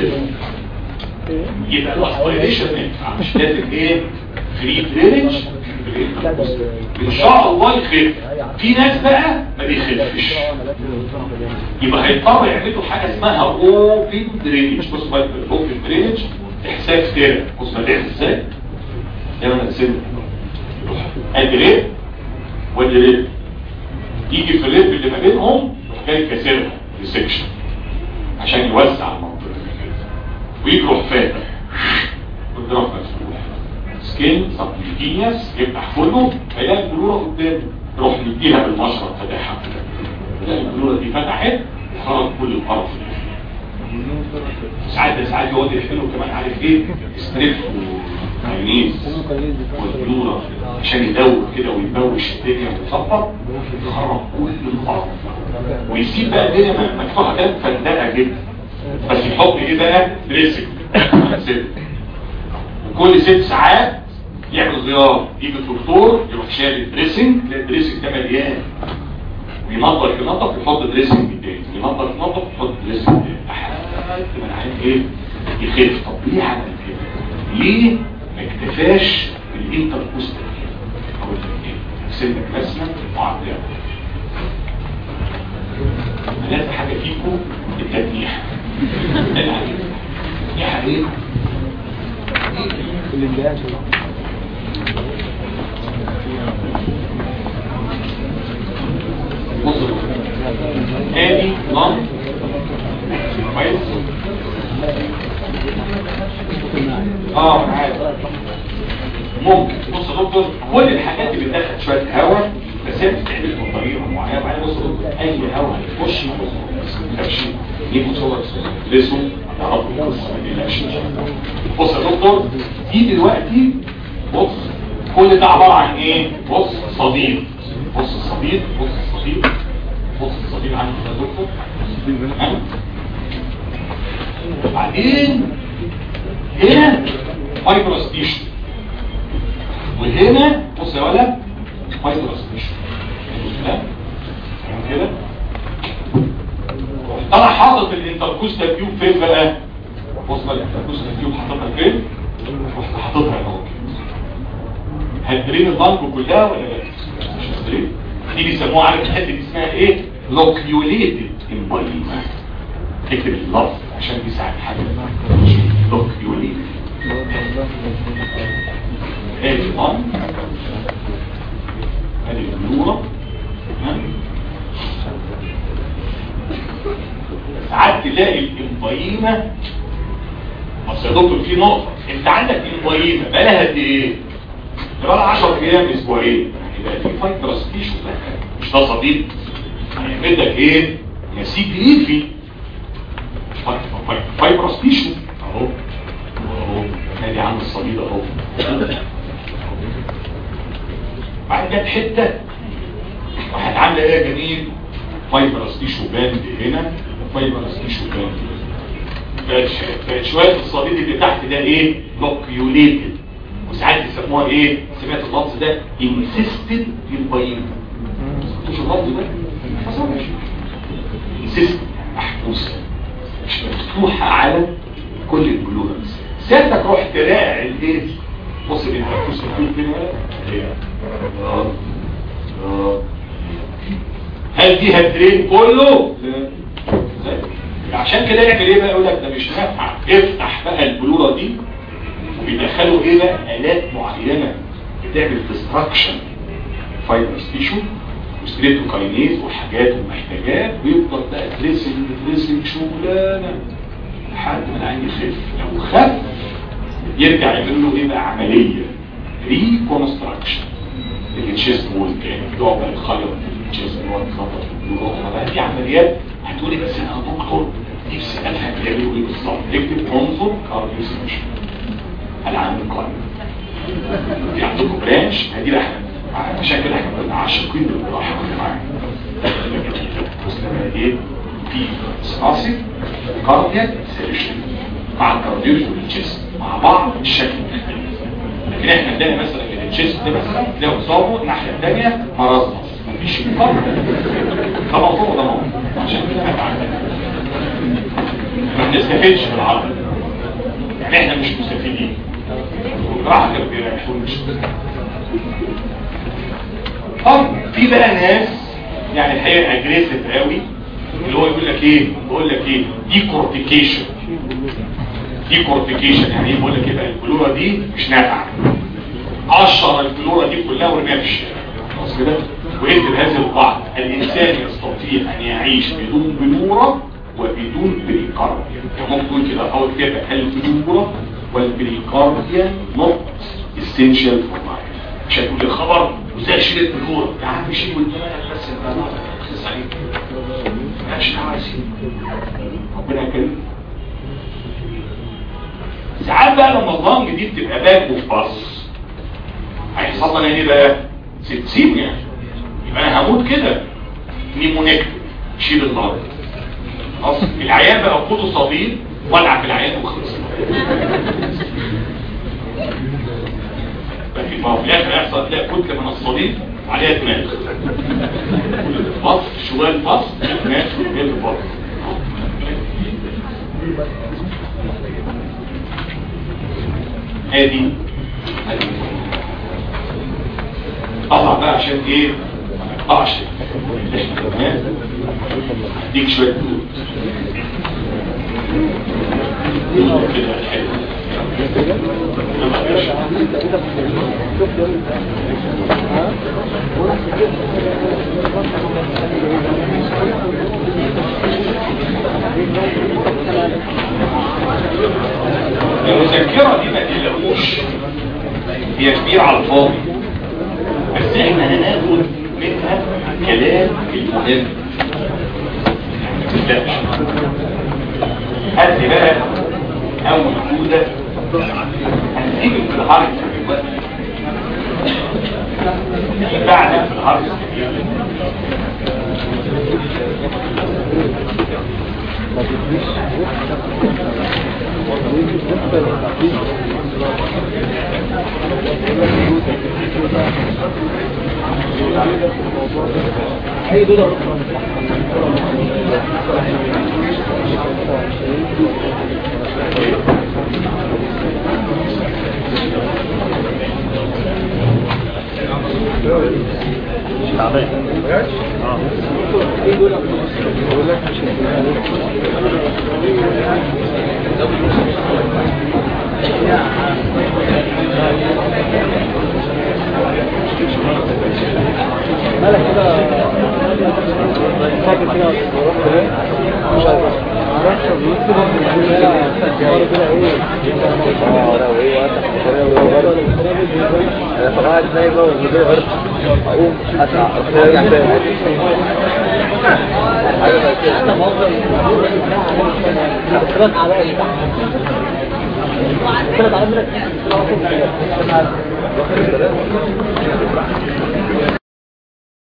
يبقى الاسبيريشن ما ينفعش لازم ايه فري درينج ان شاء الله يخف في ناس بقى ما بيخفش يبقى هيضطر يعملوا حاجه اسمها اوبن درينج بص بقى الاوبن درينج احساس كده بص بقى بيعمل ازاي زي ما انا سيبه يروح ادريب ودريب يجي في الريب اللي ما بينهم يروح جاي كاسرها ريسكشن عشان يوسع المنطقه ويجرح فاتح والجراح مفتوح سكين سبليكينيس يفتح كله هيلاقي البلوره قدامه يروح مديها بالمشرط فتحها تلاقي البلوره دي فتحت خرج كل القرف ساعات ساعات يقعد يحلو كمان عارف ايه ستريب ومايونيز والبلوره عشان يدور كده ويبوش الدنيا ويظبط يخرج كل القرف ويسيب بقى الدنيا مفتوحه كده فندقه جدا بس يحط ايه بقى دريسنج وكل ست ساعات يعمل غيار يجي الدكتور يروح شايل الدريسنج تلاقي الدريسنج ده مليان وينظف ينظف يحط دريسنج تاني ينظف ينظف يحط دريسنج تاني لحد ما العين ايه يخف طب ليه عمل كده؟ ليه ما اكتفاش بالانتركوستال او سنك مسمى معدله ثلاثة حاجة فيكم التدنيح التدنيح ايه؟ بصوا ادي لون كويس اه انا عارف ممكن بص يا دكتور كل الحاجات اللي بتدخل شويه هواء بس هي بتتعمل بطريقه معينه بعدين بص يا دكتور اي هواء هيخش ما تخافش يجيبوا صور يدرسوا يعرفوا القصه ما تقلقش بص يا دكتور دي دلوقتي بص كل ده عباره عن ايه بص صديد بص الصديد بص الصديد بص الصديد عندي يا دكتور ها؟ بعدين هنا فايبرس تيشو وهنا بص يا ولد فايبرس تيشو تمام كده انا حاطط الانتركوستال تيوب فين بقى بص بقى الانتركوستال تيوب حاططها فين رحت حاططها هنا اهو هتدرين البلب كلها ولا لا مش هتدرين دي بيسموها عارف الحته دي اسمها ايه لوكيوليتد امبايما اكتب اللفظ عشان بيساعد حاجه لوكيوليتد ادي البلب ادي البلوره ساعات تلاقي الامبايمة بس يا دكتور في نقطة انت عندك امبايمة بقالها قد ايه؟ بقالها 10 ايام اسبوعين يبقى في فايبرس تيشو مش ده صديق هيعمل لك ايه؟ نسيج ليفي فايبرس تيشو اهو اهو ادي عند الصديد اهو بعد كده حته راحت عامله ايه يا جميل؟ فايبرس تيشو باند هنا فايبرس تيشو باند بقت شويه الصديد اللي تحت ده ايه لوكيوليتد وساعات يسموها ايه سمعت اللفظ ده انسيستد امبايم مش اللفظ ده ما حصلش انسيستد محبوسه مش مفتوحه على كل الجلورنس سيادتك رحت راعي الايه بص الانتركوس الكيوب فين ولا اه اه هل دي هترين كله لا عشان كده يعمل ايه بقى يقول لك ده مش نافع افتح بقى البلوره دي وبيدخلوا ايه بقى الات معينه بتعمل ديستراكشن فايبرس تيشو وستريتوكاينيز وحاجات ومحتاجات ويفضل بقى دريسنج دريسنج شغلانه لحد ما العين يخف لو خف يرجع يعمل له ايه بقى عمليه ريكونستراكشن التشيست وول تاني يقعد بقى يخيط التشيست وول يخبط البلوره بقى دي عمليات هتقولي بس انا دكتور نفسي افهم بيعملوا ايه بالظبط اكتب انظر كارديو سيرجن العام القادم في عندكم برانش هدي بقى احنا عشان كده احنا كنا عاشقين بالراحه معانا ايه في سناسي كاردياك سيرجن مع الكارديولوجي والتشيست مع بعض الشكل لكن احنا عندنا مثلا التشيست مثلا لو اصابه الناحيه الثانيه مرضنا مفيش مقارنه ده موضوع ده موضوع عشان كده ما تعمل ما بنستفدش من العرض يعني احنا مش مستفيدين والجراحه كانوا بيريحوا مش طب في بقى ناس يعني الحقيقه اجريسيف قوي اللي هو يقول لك ايه بيقول لك ايه دي كورتيكيشن دي كورتيكيشن يعني ايه بيقول لك ايه بقى البلوره دي مش نافعه قشر البلوره دي كلها ورميها في الشارع خلاص كده ويكتب هذه القاعده الانسان يستطيع ان يعيش بدون بلوره وبدون بريكارديا ممكن تقول كده او كده البلوره والبريكارديا نوت essential for life مش هتقول لي خبر وزي شيل البلوره يا عم شيل ودماغك بس انت خلص عليك مش عايزين ربنا يكرمك ساعات بقى لما الضنج دي بتبقى باك وفي باص هيحصل لنا ايه بقى سيبسيميا يبقى انا هموت كده نيمونيك شيل الضغط خلاص العيان بقى خده صديق ولع في العيان وخلص لكن ما هو في الاخر هيحصل تلاقي كتله من الصديق عليها دماغ فص شويه فص دماغ غير فص ادي اطلع بقى عشان ايه ما نقطعش تمام اديك شويه دود دود كده حلو المذكرة دي ما تقلقوش هي كبيرة على الفاضي بس احنا هناخد منها كلام المهم تقلقش هات لي بقى اول جودة هنسيبك في الحركة دلوقتي بعد في الحركة اي دولة مالك كده فاكر كده مش عارف انا طبعا ازاي بقى ومدير غير اقوم اسرع ارجع تاني حاجه زي كده ثلاث على ثلاث على